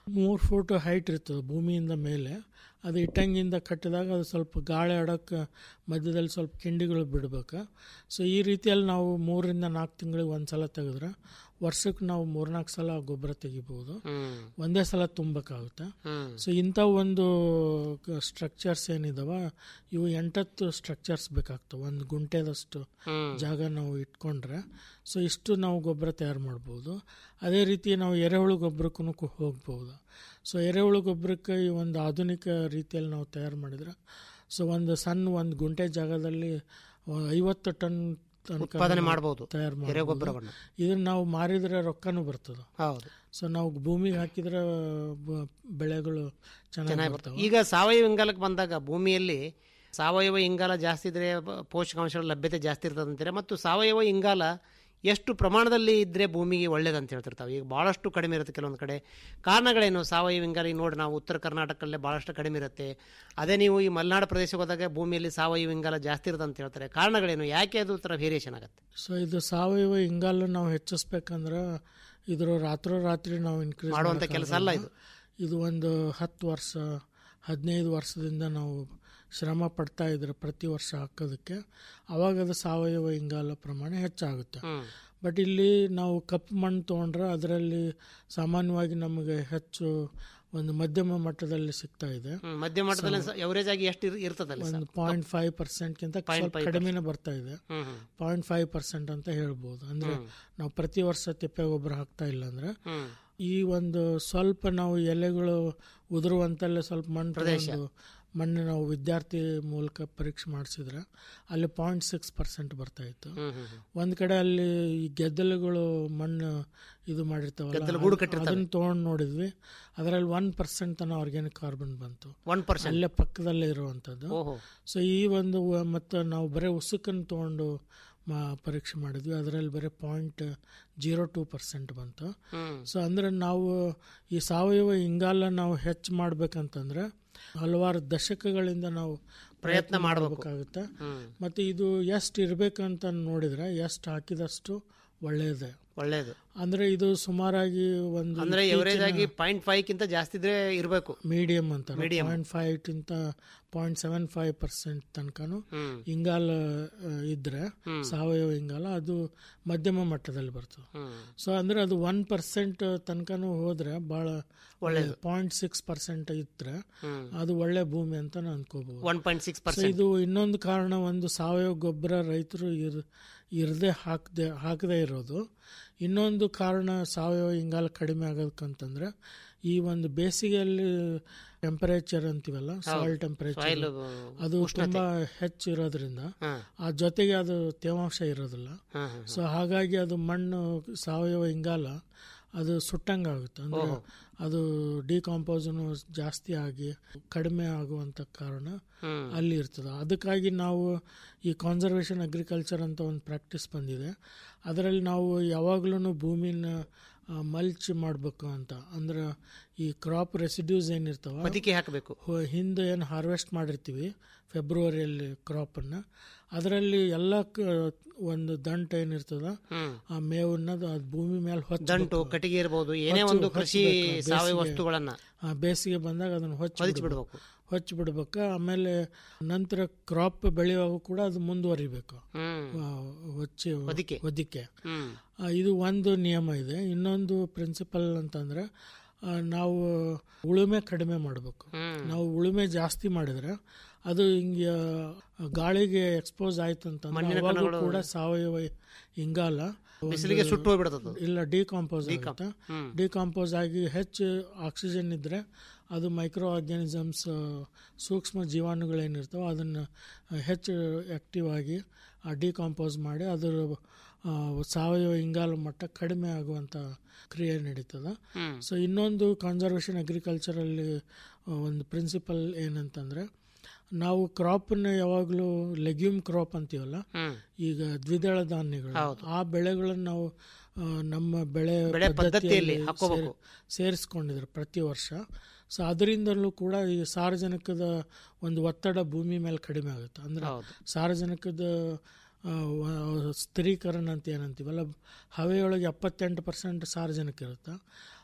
ಮೂರು ಫೂಟ್ ಹೈಟ್ ಇರ್ತದೆ ಭೂಮಿಯಿಂದ ಮೇಲೆ ಅದು ಇಟ್ಟಂಗಿಂದ ಕಟ್ಟಿದಾಗ ಅದು ಸ್ವಲ್ಪ ಗಾಳಿ ಆಡೋಕ್ಕೆ ಮಧ್ಯದಲ್ಲಿ ಸ್ವಲ್ಪ ಕಿಂಡಿಗಳು ಬಿಡ್ಬೇಕು ಸೊ ಈ ರೀತಿಯಲ್ಲಿ ನಾವು ಮೂರರಿಂದ ನಾಲ್ಕು ತಿಂಗಳಿಗೆ ಒಂದು ಸಲ ತೆಗೆದ್ರೆ ವರ್ಷಕ್ಕೆ ನಾವು ಮೂರ್ನಾಲ್ಕು ಸಲ ಗೊಬ್ಬರ ತೆಗಿಬೋದು ಹ್ಮ್ ಒಂದೇ ಸಲ ತುಂಬಬೇಕಾಗುತ್ತೆ ಹ್ಮ್ ಸೊ ಇಂಥ ಒಂದು ಸ್ಟ್ರಕ್ಚರ್ಸ್ ಏನಿದಾವ ಇವು ಎಂಟತ್ತು ಸ್ಟ್ರಕ್ಚರ್ಸ್ ಬೇಕಾಗ್ತವೆ ಒಂದು ಗುಂಟೆದಷ್ಟು ಹ್ಮ್ ಜಾಗ ನಾವು ಇಟ್ಕೊಂಡ್ರೆ ಸೊ ಇಷ್ಟು ನಾವು ಗೊಬ್ಬರ ತಯಾರು ಮಾಡ್ಬೋದು ಅದೇ ರೀತಿ ನಾವು ಎರೆಹುಳು ಗೊಬ್ಬರಕ್ಕೂ ಹೋಗ್ಬೋದು ಸೊ ಎರೆಹುಳು ಗೊಬ್ಬರಕ್ಕೆ ಈ ಒಂದು ಆಧುನಿಕ ರೀತಿಯಲ್ಲಿ ನಾವು ತಯಾರು ಮಾಡಿದ್ರೆ ಸೊ ಒಂದು ಸಣ್ಣ ಒಂದು ಗುಂಟೆ ಜಾಗದಲ್ಲಿ ಆ, ಐವತ್ತು ಟನ್ ತನಕ ಉತ್ಪಾದನೆ ನಾವು ಮಾಡ್ಬೋದು ತಯಾರು ಎರೆ ಮಾಡ್ಬೋದು ಗೊಬ್ಬರವನ್ನ ಇದನ್ನ ನಾವು ಮಾರಿದ್ರೆ ರೊಕ್ಕನೂ ಬರ್ತದೆ ಹೌದು ಸೊ ನಾವು ಭೂಮಿಗೆ ಹಾಕಿದ್ರೆ ಬ- ಬೆಳೆಗಳು ಚೆನ್ನಾಗಿ ಚೆನ್ನಾಗಿ ಬರ್ತವೆ ಬರ್ತವೆ ಈಗ ಸಾವಯವ ಇಂಗಾಲಕ್ಕೆ ಬಂದಾಗ ಭೂಮಿಯಲ್ಲಿ ಸಾವಯವ ಇಂಗಾಲ ಜಾಸ್ತಿ ಇದ್ರೆ ಬ- ಪೋಷಕಾಂಶಗಳ ಲಭ್ಯತೆ ಜಾಸ್ತಿ ಇರ್ತದೆ ಅಂತೀರಾ ಮತ್ತು ಸಾವಯವ ಇಂಗಾಲ ಎಷ್ಟು ಪ್ರಮಾಣದಲ್ಲಿ ಇದ್ರೆ ಭೂಮಿಗೆ ಒಳ್ಳೇದಂತ ಹೇಳ್ತಿರ್ತಾವೆ ಈಗ ಭಾಳಷ್ಟು ಕಡಿಮೆ ಇರುತ್ತೆ ಕೆಲವೊಂದು ಕಡೆ ಕಾರಣಗಳೇನು ಸಾವಯವ ಇಂಗಾಲ ಈಗ ನೋಡಿ ನಾವು ಉತ್ತರ ಕರ್ನಾಟಕದಲ್ಲೇ ಭಾಳಷ್ಟು ಕಡಿಮೆ ಇರುತ್ತೆ ಅದೇ ನೀವು ಈ ಮಲೆನಾಡು ಪ್ರದೇಶಕ್ಕೆ ಹೋದಾಗ ಭೂಮಿಯಲ್ಲಿ ಸಾವಯವ ಇಂಗಾಲ ಜಾಸ್ತಿ ಇರುತ್ತೆ ಅಂತ ಹೇಳ್ತಾರೆ ಕಾರಣಗಳೇನು ಯಾಕೆ ಅದು ಥರ ವೇರಿಯೇಷನ್ ಆಗುತ್ತೆ ಸೊ ಇದು ಸಾವಯವ ಇಂಗಾಲ ನಾವು ಹೆಚ್ಚಿಸ್ಬೇಕಂದ್ರೆ ಇದ್ರ ರಾತ್ರೋರಾತ್ರಿ ನಾವು ಇನ್ಕ್ರೀಸ್ ಮಾಡುವಂಥ ಕೆಲಸ ಅಲ್ಲ ಇದು ಇದು ಒಂದು ಹತ್ತು ವರ್ಷ ಹದಿನೈದು ವರ್ಷದಿಂದ ನಾವು ಶ್ರಮ ಪಡ್ತಾ ಇದ್ರೆ ಪ್ರತಿ ವರ್ಷ ಹಾಕೋದಕ್ಕೆ ಅವಾಗ ಅದು ಸಾವಯವ ಇಂಗಾಲ ಪ್ರಮಾಣ ಹೆಚ್ಚಾಗುತ್ತೆ ಹ್ಮ್ ಬಟ್ ಇಲ್ಲಿ ನಾವು ಕಪ್ಪು ಮಣ್ಣು ತೊಗೊಂಡ್ರೆ ಅದರಲ್ಲಿ ಸಾಮಾನ್ಯವಾಗಿ ನಮಗೆ ಹೆಚ್ಚು ಒಂದು ಮಧ್ಯಮ ಮಟ್ಟದಲ್ಲಿ ಸಿಗ್ತಾ ಇದೆ ಹ್ಮ್ ಮಧ್ಯ ಮಟ್ಟದಲ್ಲಿ ಎವರೇಜ್ ಆಗಿ ಎಷ್ಟು ಇರ್- ಇರ್ತದಲ್ಲಿ ಸರ್ ಒಂದು ಪಾಯಿಂಟ್ ಫೈವ್ ಪರ್ಸೆಂಟ್ಗಿಂತ ಸ್ವಲ್ಪ ಕಡಿಮೆನೇ ಬರ್ತಾ ಇದೆ ಹ್ಮ್ ಹ್ಮ್ ಪಾಯಿಂಟ್ ಫೈವ್ ಪರ್ಸೆಂಟ್ ಅಂತ ಹೇಳ್ಬೋದು ಅಂದ್ರೆ ನಾವು ಪ್ರತಿ ವರ್ಷ ತಿಪ್ಪೆ ಗೊಬ್ಬರ ಹಾಕ್ತಾ ಇಲ್ಲ ಅಂದ್ರೆ ಹ್ಮ್ ಈ ಒಂದು ಸ್ವಲ್ಪ ನಾವು ಎಲೆಗಳು ಉದುರುವಂತಲ್ಲೇ ಸ್ವಲ್ಪ ಮಣ್ಣು ತಗೊಂಡು ಮಣ್ಣು ನಾವು ವಿದ್ಯಾರ್ಥಿ ಮೂಲಕ ಪರೀಕ್ಷೆ ಮಾಡಿಸಿದ್ರೆ ಅಲ್ಲಿ ಪಾಯಿಂಟ್ ಸಿಕ್ಸ್ ಪರ್ಸೆಂಟ್ ಬರ್ತಾ ಇತ್ತು ಹ್ಮ್ ಹ್ಮ್ ಹ್ಮ್ ಒಂದ್ ಕಡೆ ಅಲ್ಲಿ ಈ ಗೆದ್ದಲುಗಳು ಮಣ್ಣು ಇದು ಮಾಡಿರ್ತಾವಲ್ಲ ಅದನ್ನ ತಗೊಂಡ್ ನೋಡಿದ್ವಿ ಅದರಲ್ಲಿ ಒನ್ ಪರ್ಸೆಂಟ್ ತನ ಆರ್ಗ್ಯಾನಿಕ್ ಕಾರ್ಬನ್ ಬಂತು ಒನ್ ಪರ್ಸೆಂಟ್ ಅಲ್ಲೇ ಪಕ್ಕದಲ್ಲೇ ಇರುವಂತದ್ದು ಓಹೋ ಸೊ ಈ ಒಂದು ವ- ಮತ್ತು ನಾವು ಬರೀ ಉಸುಕನ್ನು ತೊಗೊಂಡು ಮಾ ಪರೀಕ್ಷೆ ಮಾಡಿದ್ವಿ ಅದರಲ್ಲಿ ಬರೀ ಪಾಯಿಂಟ್ ಜೀರೋ ಟೂ ಪರ್ಸೆಂಟ್ ಬಂತು ಹ್ಮ್ ಸೊ ಅಂದರೆ ನಾವು ಈ ಸಾವಯವ ಇಂಗಾಲ ನಾವು ಹೆಚ್ಚು ಮಾಡ್ಬೇಕಂತಂದ್ರೆ ಹಲವಾರು ದಶಕಗಳಿಂದ ನಾವು ಪ್ರಯತ್ನ ಮಾಡ್ಬೇಕು. ಮಾಡಬೇಕಾಗುತ್ತೆ ಹ್ಮ್ ಮತ್ತು ಇದು ಎಷ್ಟು ಇರಬೇಕಂತ ನೋಡಿದ್ರೆ ಎಷ್ಟು ಹಾಕಿದಷ್ಟು ಒಳ್ಳೆಯದೇ ಒಳ್ಳೇದು ಅಂದರೆ ಇದು ಸುಮಾರಾಗಿ ಒಂದು ಅಂದ್ರೆ ಎವರೇಜ್ ಆಗಿ ಪಾಯಿಂಟ್ ಫೈವ್ ಕಿಂತ ಜಾಸ್ತಿ ಇದ್ರೆ ಇರಬೇಕು ಮೀಡಿಯಂ ಅಂತ ಪಾಯಿಂಟ್ ಫೈವ್ ಗಿಂತ ಪಾಯಿಂಟ್ ಸೆವೆನ್ ಫೈವ್ ಪರ್ಸೆಂಟ್ ತನಕನೂ ಹ್ಮ್ ಇಂಗಾಲ ಆ, ಇದ್ರೆ ಸಾವಯವ ಇಂಗಾಲ ಅದು ಮಧ್ಯಮ ಮಟ್ಟದಲ್ಲಿ ಬರ್ತದೆ ಹ್ಮ್ ಸೊ ಅಂದ್ರೆ ಅದು ಒನ್ ಪರ್ಸೆಂಟ್ ತನಕನೂ ಹೋದ್ರೆ ಬಹಳ ಒಳ್ಳೆಯದು ಪಾಯಿಂಟ್ ಸಿಕ್ಸ್ ಪರ್ಸೆಂಟ್ ಇದ್ರೆ ಹ್ಮ್ ಅದು ಒಳ್ಳೆ ಭೂಮಿ ಅಂತ ಅನ್ಕೋಬಹುದು one point six so percent ಇದು ಇನ್ನೊಂದು ಕಾರಣ ಒಂದು ಸಾವಯವ ಗೊಬ್ಬರ ರೈತರು ಇರ್ ಇರದೆ ಹಾಕದೆ ಹಾಕದೇ ಇರೋದು ಇನ್ನೊಂದು ಕಾರಣ ಸಾವಯವ ಇಂಗಾಲ ಕಡಿಮೆ ಆಗೋದಕ್ಕಂತಂದ್ರೆ ಈ ಒಂದು ಬೇಸಿಗೆಯಲ್ಲಿ ಟೆಂಪರೇಚರ್ ಅಂತೀವಲ್ಲ ಸಾಯಿಲ್ ಟೆಂಪರೇಚರ್ ಅದು ತುಂಬಾ ಹೆಚ್ಚು ಇರೋದ್ರಿಂದ ಹಾ ಆ ಜೊತೆಗೆ ಅದು ತೇವಾಂಶ ಇರೋದಿಲ್ಲ ಹಾ ಹಾ ಸೊ ಹಾಗಾಗಿ ಅದು ಮಣ್ಣು ಸಾವಯವ ಇಂಗಾಲ ಅದು ಸುಟ್ಟಂಗಾಗುತ್ತೆ ಅಂದ್ರೆ ಅದು ಡಿಕಾಂಪೋಸನು ಜಾಸ್ತಿ ಆಗಿ ಕಡಿಮೆ ಆಗುವಂತ ಕಾರಣ ಹ್ಮ್ ಅಲ್ಲಿ ಇರ್ತದೆ ಅದಕ್ಕಾಗಿ ನಾವು ಈ ಕಾನ್ಸರ್ವೇಷನ್ ಅಗ್ರಿಕಲ್ಚರ್ ಅಂತ ಒಂದು ಪ್ರಾಕ್ಟೀಸ್ ಬಂದಿದೆ ಅದರಲ್ಲಿ ನಾವು ಯಾವಾಗ್ಲೂ ಭೂಮಿನ ಮಲ್ಚ್ ಮಾಡಬೇಕು ಅಂತ ಅಂದ್ರೆ ಈ ಕ್ರಾಪ್ ರೆಸಿಡ್ಯೂಸ್ ಏನಿರ್ತಾವ ಬದುಕಿ ಹಾಕಬೇಕು ಹೊ- ಹಿಂದೆ ಏನು ಹಾರ್ವೆಸ್ಟ್ ಮಾಡಿರ್ತೀವಿ ಫೆಬ್ರವರಿಯಲ್ಲಿ ಕ್ರಾಪನ್ನು ಅದರಲ್ಲಿ ಎಲ್ಲ ಕ- ಒಂದು ದಂಟ ಏನಿರ್ತದ ಹ್ಮ್ ಆ ಮೇವನ್ನದು ಅದು ಭೂಮಿ ಮೇಲೆ ಹೊಚ್ಚ ದಂಟು ಕಟ್ಟಿಗೆ ಇರಬಹುದು ಏನೇ ಒಂದು ಕೃಷಿ ಸಾವಯವ ವಸ್ತುಗಳನ್ನ ಬೇಸಿಗೆ ಬಂದಾಗ ಅದನ್ನು ಹೊಚ್ಚ ಹೊಲಿಸಿ ಬಿಡ್ಬೇಕು ಹೊಚ್ಚಿ ಬಿಡ್ಬೇಕು ಆಮೇಲೆ ನಂತರ ಕ್ರಾಪ್ ಬೆಳೆಯುವಾಗ ಕೂಡ ಅದು ಮುಂದುವರಿಬೇಕು ಹ್ಮ್ ಆ, ಹೊಚ್ಚಿ ಹೊದಿಕೆ. ಹೊದಿಕೆ ಹ್ಮ್ ಆ, ಇದು ಒಂದು ನಿಯಮ ಇದೆ ಇನ್ನೊಂದು ಪ್ರಿನ್ಸಿಪಲ್ ಅಂತಂದ್ರೆ ಆ, ನಾವು ಉಳುಮೆ ಕಡಿಮೆ ಮಾಡಬೇಕು ಹ್ಮ್ ನಾವು ಉಳುಮೆ ಜಾಸ್ತಿ ಮಾಡಿದ್ರೆ ಅದು ಹಿಂಗೆ ಆ, ಗಾಳಿಗೆ ಎಕ್ಸ್ಪೋಸ್ ಆಯ್ತು ಅಂತಂದ್ರೆ ಅವಾಗೂ ಕೂಡ ಸಾವಯವ ಇಂಗಾಲ ಒಂದು- ಬಿಸಿಲಿಗೆ ಸುಟ್ಟು ಹೋಗ್ಬಿಡ್ತದ ಇಲ್ಲ ಡಿಕಾಂಪೋಸ್ ಆಗುತ್ತೆ ಹ್ಮ್. ಡಿಕಾಂಪೋಸ್ ಆಗಿ ಹೆಚ್ಚು ಆಕ್ಸಿಜನ್ ಇದ್ರೆ ಅದು ಮೈಕ್ರೋ ಆರ್ಗ್ಯಾನಿಸಮ್ಸ್ ಸೂಕ್ಷ್ಮ ಜೀವಾಣುಗಳೇನಿರ್ತಾವೆ ಅದನ್ನು ಹೆಚ್ಚು ಆಕ್ಟಿವ್ ಆಗಿ ಡಿಕಾಂಪೋಸ್ ಮಾಡಿ ಅದರ ಆ, ಸಾವಯವ ಇಂಗಾಲ ಮಟ್ಟ ಕಡಿಮೆ ಆಗುವಂಥ ಕ್ರಿಯೆ ನಡೀತದೆ ಹ್ಮ್ ಸೊ ಇನ್ನೊಂದು ಕನ್ಸರ್ವೇಷನ್ ಅಗ್ರಿಕಲ್ಚರಲ್ಲಿ ಒಂದು ಪ್ರಿನ್ಸಿಪಲ್ ಏನಂತಂದ್ರೆ ನಾವು ಕ್ರಾಪನ್ನ ಯಾವಾಗಲೂ ಲೆಗ್ಯೂಮ್ ಕ್ರಾಪ್ ಅಂತೀವಲ್ಲ ಹ್ಮ್ ಈಗ ದ್ವಿದಳ ಧಾನ್ಯಗಳು ಆ ಬೆಳೆಗಳನ್ನು ನಾವು ಆ, ನಮ್ಮ ಬೆಳೆ ಬೆಳೆ ಪದ್ಧತಿಯಲ್ಲಿ ಪದ್ಧತಿಯಲ್ಲಿ ಹಾಕೋಬೇಕು. ಸೇರ್- ಸೇರಿಸ್ಕೊಂಡಿದ್ರು ಪ್ರತಿ ವರ್ಷ ಸೊ ಅದರಿಂದಲೂ ಕೂಡ ಈ ಸಾರ್ವಜನಿಕದ ಒಂದು ಒತ್ತಡ ಭೂಮಿ ಮೇಲೆ ಕಡಿಮೆ ಆಗುತ್ತೆ ಅಂದ್ರೆ ಹೌದು ಸಾರ್ವಜನಿಕದ ಆ, ವ- ಸ್ಥಿರೀಕರಣ ಅಂತ ಏನಂತೀವಲ್ಲ ಹವೆಯೊಳಗೆ ಎಪ್ಪತ್ತೆಂಟು ಪರ್ಸೆಂಟ್ ಸಾರ್ವಜನಿಕ ಇರುತ್ತೆ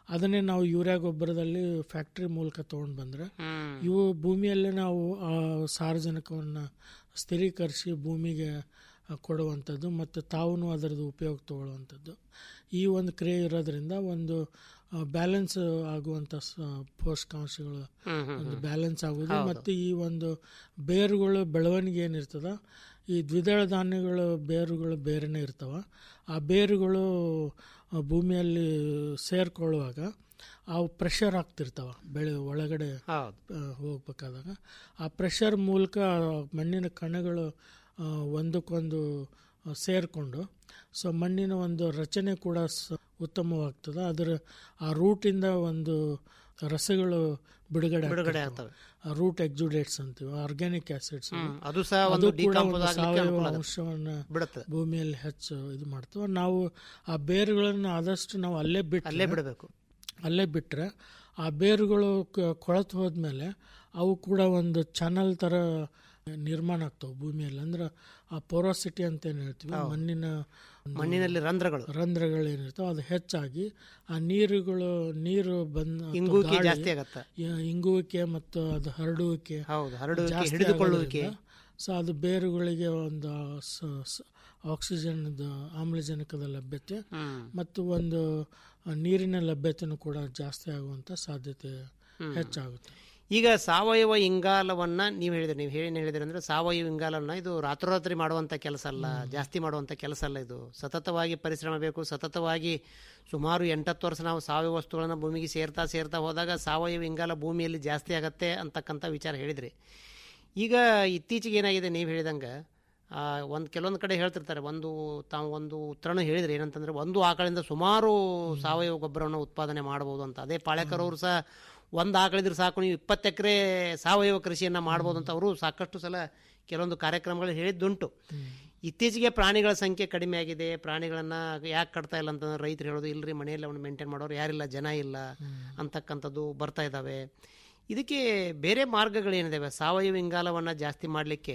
ಅದನ್ನೇ ನಾವು ಯೂರಿಯಾ ಗೊಬ್ಬರದಲ್ಲಿ ಫ್ಯಾಕ್ಟ್ರಿ ಮೂಲಕ ತೊಗೊಂಡು ಬಂದರೆ ಹ್ಮ್ ಇವು ಭೂಮಿಯಲ್ಲೇ ನಾವು ಆ ಸಾರಜನಕವನ್ನು ಸ್ಥಿರೀಕರಿಸಿ ಭೂಮಿಗೆ ಆ, ಕೊಡುವಂಥದ್ದು ಮತ್ತು ತಾವು ಅದರದ್ದು ಉಪಯೋಗ ತಗೊಳ್ಳುವಂಥದ್ದು ಈ ಒಂದು ಕ್ರಿಯೆ ಇರೋದ್ರಿಂದ ಒಂದು ಬ್ಯಾಲೆನ್ಸ್ ಆಗುವಂಥ ಸ- ಪೋಷಕಾಂಶಗಳು ಹ್ಮ್ ಹ್ಮ್ ಒಂದು ಬ್ಯಾಲೆನ್ಸ್ ಆಗೋದು ಮತ್ತು ಈ ಒಂದು ಬೇರುಗಳು ಬೆಳವಣಿಗೆ ಏನಿರ್ತದ ಈ ದ್ವಿದಳ ಧಾನ್ಯಗಳು ಬೇರುಗಳು ಬೇರೆನೇ ಇರ್ತಾವ ಆ ಬೇರುಗಳು ಆ, ಭೂಮಿಯಲ್ಲಿ ಸೇರ್ಕೊಳ್ಳುವಾಗ ಅವು ಪ್ರೆಷರ್ ಆಗ್ತಿರ್ತಾವ ಬೆಳೆ ಒಳಗಡೆ ಹೌದು ಆ, ಹೋಗ್ಬೇಕಾದಾಗ ಆ ಪ್ರೆಷರ್ ಮೂಲಕ ಮಣ್ಣಿನ ಕಣಗಳು ಆ, ಒಂದಕ್ಕೊಂದು ಆ, ಸೇರಿಕೊಂಡು ಸೊ ಮಣ್ಣಿನ ಒಂದು ರಚನೆ ಕೂಡ ಸ ಉತ್ತಮವಾಗ್ತದೆ ಅದರ ಆ ರೂಟಿಂದ ಒಂದು ರಸಗಳು ಬಿಡುಗಡೆ ಬಿಡುಗಡೆ ಆಗ್ತಿರ್ತವೆ. ಆಗ್ತವೆ ಆ ರೂಟ್ ಎಕ್ಸುಡೇಟ್ಸ್ ಅಂತೀವಿ ಆರ್ಗ್ಯಾನಿಕ್ ಆಸಿಡ್ಸ್ ಹ್ಮ್ ಅದು ಸಹ ಅದು ಒಂದು ಕೂಡ ಡಿಕಂಪೋಸ್ ಒಂದು ಆಗ್ಲಿಕ್ಕೆ ಸಾವಯವ ಅನುಕೂಲ ಆಗುತ್ತೆ ಅಂಶವನ್ನು ಬಿಡುತ್ತೆ ಭೂಮಿಯಲ್ಲಿ ಹೆಚ್ಚು ಇದು ಮಾಡ್ತವೆ ನಾವು ಆ ಬೇರುಗಳನ್ನು ಆದಷ್ಟು ನಾವು ಅಲ್ಲೇ ಬಿಟ್ಟು ಅಲ್ಲೇ ಬಿಡಬೇಕು ಅಲ್ಲೇ ಬಿಟ್ಟರೆ ಆ ಬೇರುಗಳು ಕ- ಕೊಳೆತು ಹೋದ್ಮೇಲೆ ಅವು ಕೂಡ ಒಂದು ಚಾನಲ್ ಥರ ನಿರ್ಮಾಣ ಆಗ್ತಾವೆ ಭೂಮಿಯಲ್ಲಿ ಅಂದ್ರೆ ಆ ಪೊರೋಸಿಟಿ ಅಂತ ಏನು ಹೇಳ್ತೀವಿ ಮಣ್ಣಿನ ಒಂದು ಮಣ್ಣಿನಲ್ಲಿ ರಂಧ್ರಗಳು ರಂಧ್ರಗಳೇನಿರ್ತಾವೆ ಅದು ಹೆಚ್ಚಾಗಿ ಆ ನೀರುಗಳು ನೀರು ಬಂದ ಅಥವಾ ಇಂಗುವಿಕೆ ಗಾಳಿ, ಜಾಸ್ತಿ ಆಗತ್ತೆ ಯ- ಇಂಗುವಿಕೆ ಮತ್ತು ಅದು ಹರಡುವಿಕೆ ಹೌದು ಹರಡುವಿಕೆ ಜಾಸ್ತಿ ಹಿಡಿದುಕೊಳ್ಳುವಿಕೆ ಸೊ ಅದು ಬೇರುಗಳಿಗೆ ಒಂದು ಆಕ್ಸಿಜನ್ ಆಮ್ಲಜನಕದ ಲಭ್ಯತೆ ಹ್ಮ್ ಮತ್ತು ಒಂದು ಆ, ನೀರಿನ ಲಭ್ಯತೆನೂ ಕೂಡ ಜಾಸ್ತಿ ಆಗುವಂಥ ಸಾಧ್ಯತೆ ಹೆಚ್ಚಾಗುತ್ತೆ ಈಗ ಸಾವಯವ ಇಂಗಾಲವನ್ನ ನೀವು ಹೇಳಿದ್ರಿ ನೀವು ಹೇಳಿ ಹೇಳಿದ್ರಿ ಅಂದ್ರೆ ಸಾವಯವ ಇಂಗಾಲವನ್ನ ಇದು ರಾತ್ರೋರಾತ್ರಿ ಮಾಡುವಂತ ಕೆಲಸ ಅಲ್ಲ ಜಾಸ್ತಿ ಮಾಡುವಂತ ಕೆಲಸ ಅಲ್ಲ ಇದು ಸತತವಾಗಿ ಪರಿಶ್ರಮ ಬೇಕು ಸತತವಾಗಿ ಸುಮಾರು ಎಂಟತ್ತು ವರ್ಷ ನಾವು ಸಾವಯವ ವಸ್ತುಗಳನ್ನ ಭೂಮಿಗೆ ಸೇರ್ತಾ ಸೇರ್ತಾ ಹೋದಾಗ ಸಾವಯವ ಇಂಗಾಲ ಭೂಮಿಯಲ್ಲಿ ಜಾಸ್ತಿ ಆಗತ್ತೆ ಅಂತಕ್ಕಂಥ ವಿಚಾರ ಹೇಳಿದ್ರಿ ಈಗ ಇತ್ತೀಚೆಗೆ ಏನಾಗಿದೆ ನೀವು ಹೇಳಿದಂಗೆ ಒಂದು ಕೆಲವೊಂದು ಕಡೆ ಹೇಳ್ತಿರ್ತಾರೆ ಒಂದು ತಾವು ಒಂದು ಉತ್ತರನೂ ಹೇಳಿದ್ರಿ ಏನಂತಂದ್ರೆ ಒಂದು ಆಕಳಿಂದ ಸುಮಾರು ಸಾವಯವ ಗೊಬ್ಬರವನ್ನು ಉತ್ಪಾದನೆ ಮಾಡ್ಬೋದು ಅಂತ ಅದೇ ಪಾಳೆಕರ್ ಅವರು ಸಹ ಒಂದು ಆಕಳಿದ್ರೆ ಸಾಕು ನೀವು ಇಪ್ಪತ್ತು ಎಕರೆ ಸಾವಯವ ಕೃಷಿಯನ್ನು ಮಾಡ್ಬೋದು ಅಂತ ಅವರು ಸಾಕಷ್ಟು ಸಲ ಕೆಲವೊಂದು ಕಾರ್ಯಕ್ರಮಗಳು ಹೇಳಿದ್ದುಂಟು ಇತ್ತೀಚೆಗೆ ಪ್ರಾಣಿಗಳ ಸಂಖ್ಯೆ ಕಡಿಮೆ ಆಗಿದೆ ಪ್ರಾಣಿಗಳನ್ನು ಯಾಕೆ ಕಟ್ತಾ ಇಲ್ಲ ಅಂತಂದ್ರೆ ರೈತರು ಹೇಳೋದು ಇಲ್ಲರಿ ಮನೆಯಲ್ಲಿ ಅವನು ಮೇಂಟೈನ್ ಮಾಡೋರು ಯಾರಿಲ್ಲ ಜನ ಇಲ್ಲ ಅಂತಕ್ಕಂಥದ್ದು ಬರ್ತಾ ಇದ್ದಾವೆ ಇದಕ್ಕೆ ಬೇರೆ ಮಾರ್ಗಗಳೇನಿದ್ದಾವೆ ಸಾವಯವ ಇಂಗಾಲವನ್ನು ಜಾಸ್ತಿ ಮಾಡಲಿಕ್ಕೆ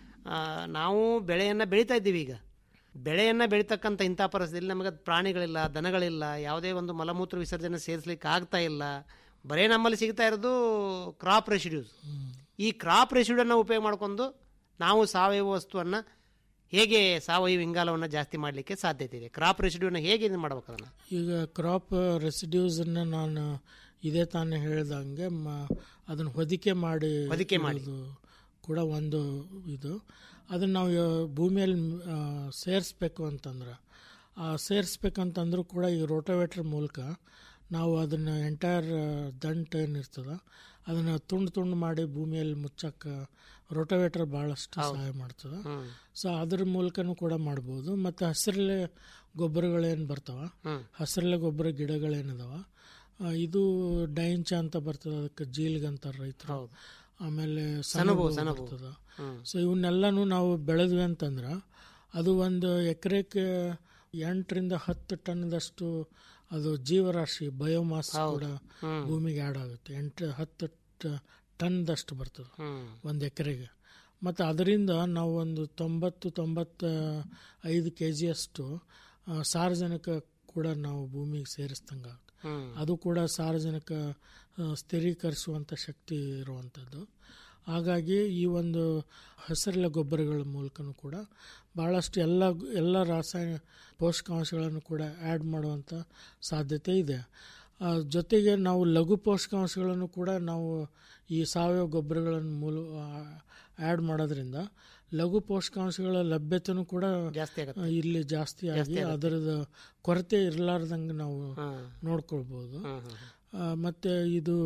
ನಾವು ಬೆಳೆಯನ್ನು ಬೆಳೀತಾ ಇದ್ದೀವಿ ಈಗ ಬೆಳೆಯನ್ನು ಬೆಳೀತಕ್ಕಂಥ ಇಂಥ ಪರಿಸ್ಥಿತಿಯಲ್ಲಿ ನಮಗೆ ಪ್ರಾಣಿಗಳಿಲ್ಲ ದನಗಳಿಲ್ಲ ಯಾವುದೇ ಒಂದು ಮಲಮೂತ್ರ ವಿಸರ್ಜನೆ ಸೇರಿಸ್ಲಿಕ್ಕೆ ಆಗ್ತಾ ಇಲ್ಲ ಬರೀ ನಮ್ಮಲ್ಲಿ ಸಿಗ್ತಾ ಇರೋದು ಕ್ರಾಪ್ ರೆಸಿಡ್ಯೂಸ್ ಈ ಕ್ರಾಪ್ ರೆಸಿಡ್ಯೂನ ಉಪಯೋಗ ಮಾಡ್ಕೊಂಡು ನಾವು ಸಾವಯವ ವಸ್ತುವನ್ನು ಹೇಗೆ ಸಾವಯವ ಇಂಗಾಲವನ್ನು ಜಾಸ್ತಿ ಮಾಡಲಿಕ್ಕೆ ಸಾಧ್ಯತೆ ಇದೆ ಕ್ರಾಪ್ ರೆಸಿಡ್ಯೂನ ಹೇಗೆ ಇದು ಮಾಡ್ಬೇಕು ಅದನ್ನು ಈಗ ಕ್ರಾಪ್ ರೆಸಿಡ್ಯೂಸನ್ನು ನಾನು ಇದೇ ತಾನೇ ಹೇಳ್ದಂಗೆ ಮ ಅದನ್ನು ಹೊದಿಕೆ ಮಾಡಿ ಹೊದಿಕೆ ಮಾಡಿ. ಇಡೋದು ಕೂಡ ಒಂದು ಇದು ಅದನ್ನು ನಾವು ಯ- ಭೂಮಿಯಲ್ಲಿ ಆ, ಸೇರಿಸ್ಬೇಕು ಅಂತಂದ್ರೆ ಆ ಸೇರಿಸ್ಬೇಕಂತಂದ್ರೂ ಕೂಡ ಈ ರೋಟೋವೇಟ್ರ್ ಮೂಲಕ ನಾವು ಅದನ್ನು ಎಂಟೈರ್ ದಂಟ್ ಏನಿರ್ತದ ಅದನ್ನು ತುಂಡು ತುಂಡು ಮಾಡಿ ಭೂಮಿಯಲ್ಲಿ ಮುಚ್ಚಕ್ಕೆ ರೋಟೋವೇಟ್ರ್ ಭಾಳಷ್ಟು ಸಹಾಯ ಮಾಡ್ತದೆ ಹ್ಮ್ ಸೊ ಅದ್ರ ಮೂಲಕನೂ ಕೂಡ ಮಾಡ್ಬೋದು ಮತ್ತು ಹಸಿರಲೆ ಗೊಬ್ಬರಗಳೇನು ಬರ್ತಾವ ಹ್ಮ್. ಹಸಿರಲೆ ಗೊಬ್ಬರ ಗಿಡಗಳೇನಿದಾವ ಆ, ಇದು ಡೈಂಚ ಅಂತ ಬರ್ತದೆ ಅದಕ್ಕೆ ಜೀಲ್ಗ್ ಅಂತಾರೆ ರೈತರು ಹೌದು ಆಮೇಲೆ ಸೆಣಬು, ಸೆಣಬು ಸೆಣಬು. ಬರ್ತದ ಹ್ಮ್ ಸೊ ಇವನ್ನೆಲ್ಲನೂ ನಾವು ಬೆಳೆದ್ವಿ ಅಂತಂದ್ರೆ ಅದು ಒಂದು ಎಕರೆಗೆ ಎಂಟರಿಂದ ಹತ್ತು ಟನ್ದಷ್ಟು ಅದು ಜೀವರಾಶಿ ಬಯೋಮಾಸ್ ಕೂಡ ಹ್ಮ್. ಭೂಮಿಗೆ ಆ್ಯಡ್ ಆಗುತ್ತೆ ಎಂಟು ಹತ್ತು ಟ- ಟನ್ದಷ್ಟು ಬರ್ತದೆ ಹ್ಮ್ ಒಂದು ಎಕರೆಗೆ ಮತ್ತು ಅದರಿಂದ ನಾವು ಒಂದು ತೊಂಬತ್ತು ತೊಂಬತ್ತ ಐದು ಕೆ ಜಿಯಷ್ಟು ಆ, ಸಾರಜನಕ ಕೂಡ ನಾವು ಭೂಮಿಗೆ ಸೇರಿಸ್ದಂಗೆ ಆಗುತ್ತೆ ಹ್ಮ್ ಅದು ಕೂಡ ಸಾರಜನಕ ಆ, ಸ್ಥಿರೀಕರಿಸುವಂಥ ಶಕ್ತಿ ಇರುವಂಥದ್ದು ಹಾಗಾಗಿ ಈ ಒಂದು ಹಸಿರೆಲೆ ಗೊಬ್ಬರಗಳ ಮೂಲಕನೂ ಕೂಡ ಭಾಳಷ್ಟು ಎಲ್ಲ ಎಲ್ಲ ರಾಸಾಯನಿಕ ಪೋಷಕಾಂಶಗಳನ್ನು ಕೂಡ ಆ್ಯಡ್ ಮಾಡುವಂಥ ಸಾಧ್ಯತೆ ಇದೆ ಆ, ಜೊತೆಗೆ ನಾವು ಲಘು ಪೋಷಕಾಂಶಗಳನ್ನು ಕೂಡ ನಾವು ಈ ಸಾವಯವ ಗೊಬ್ಬರಗಳನ್ನು ಮೂಲ ಆ್ಯಡ್ ಮಾಡೋದ್ರಿಂದ ಲಘು ಪೋಷಕಾಂಶಗಳ ಲಭ್ಯತೆನೂ ಕೂಡ ಜಾಸ್ತಿ ಆಗುತ್ತೆ ಆ, ಇಲ್ಲಿ ಜಾಸ್ತಿ ಆಗಿ ಅದರದ ಕೊರತೆ ಇರಲಾರ್ದಂಗೆ ನಾವು ಹ್ಮ್ ನೋಡ್ಕೊಳ್ಬೋದು ಹ್ಮ್ ಹ್ಮ್ ಆ, ಮತ್ತೆ ಇದು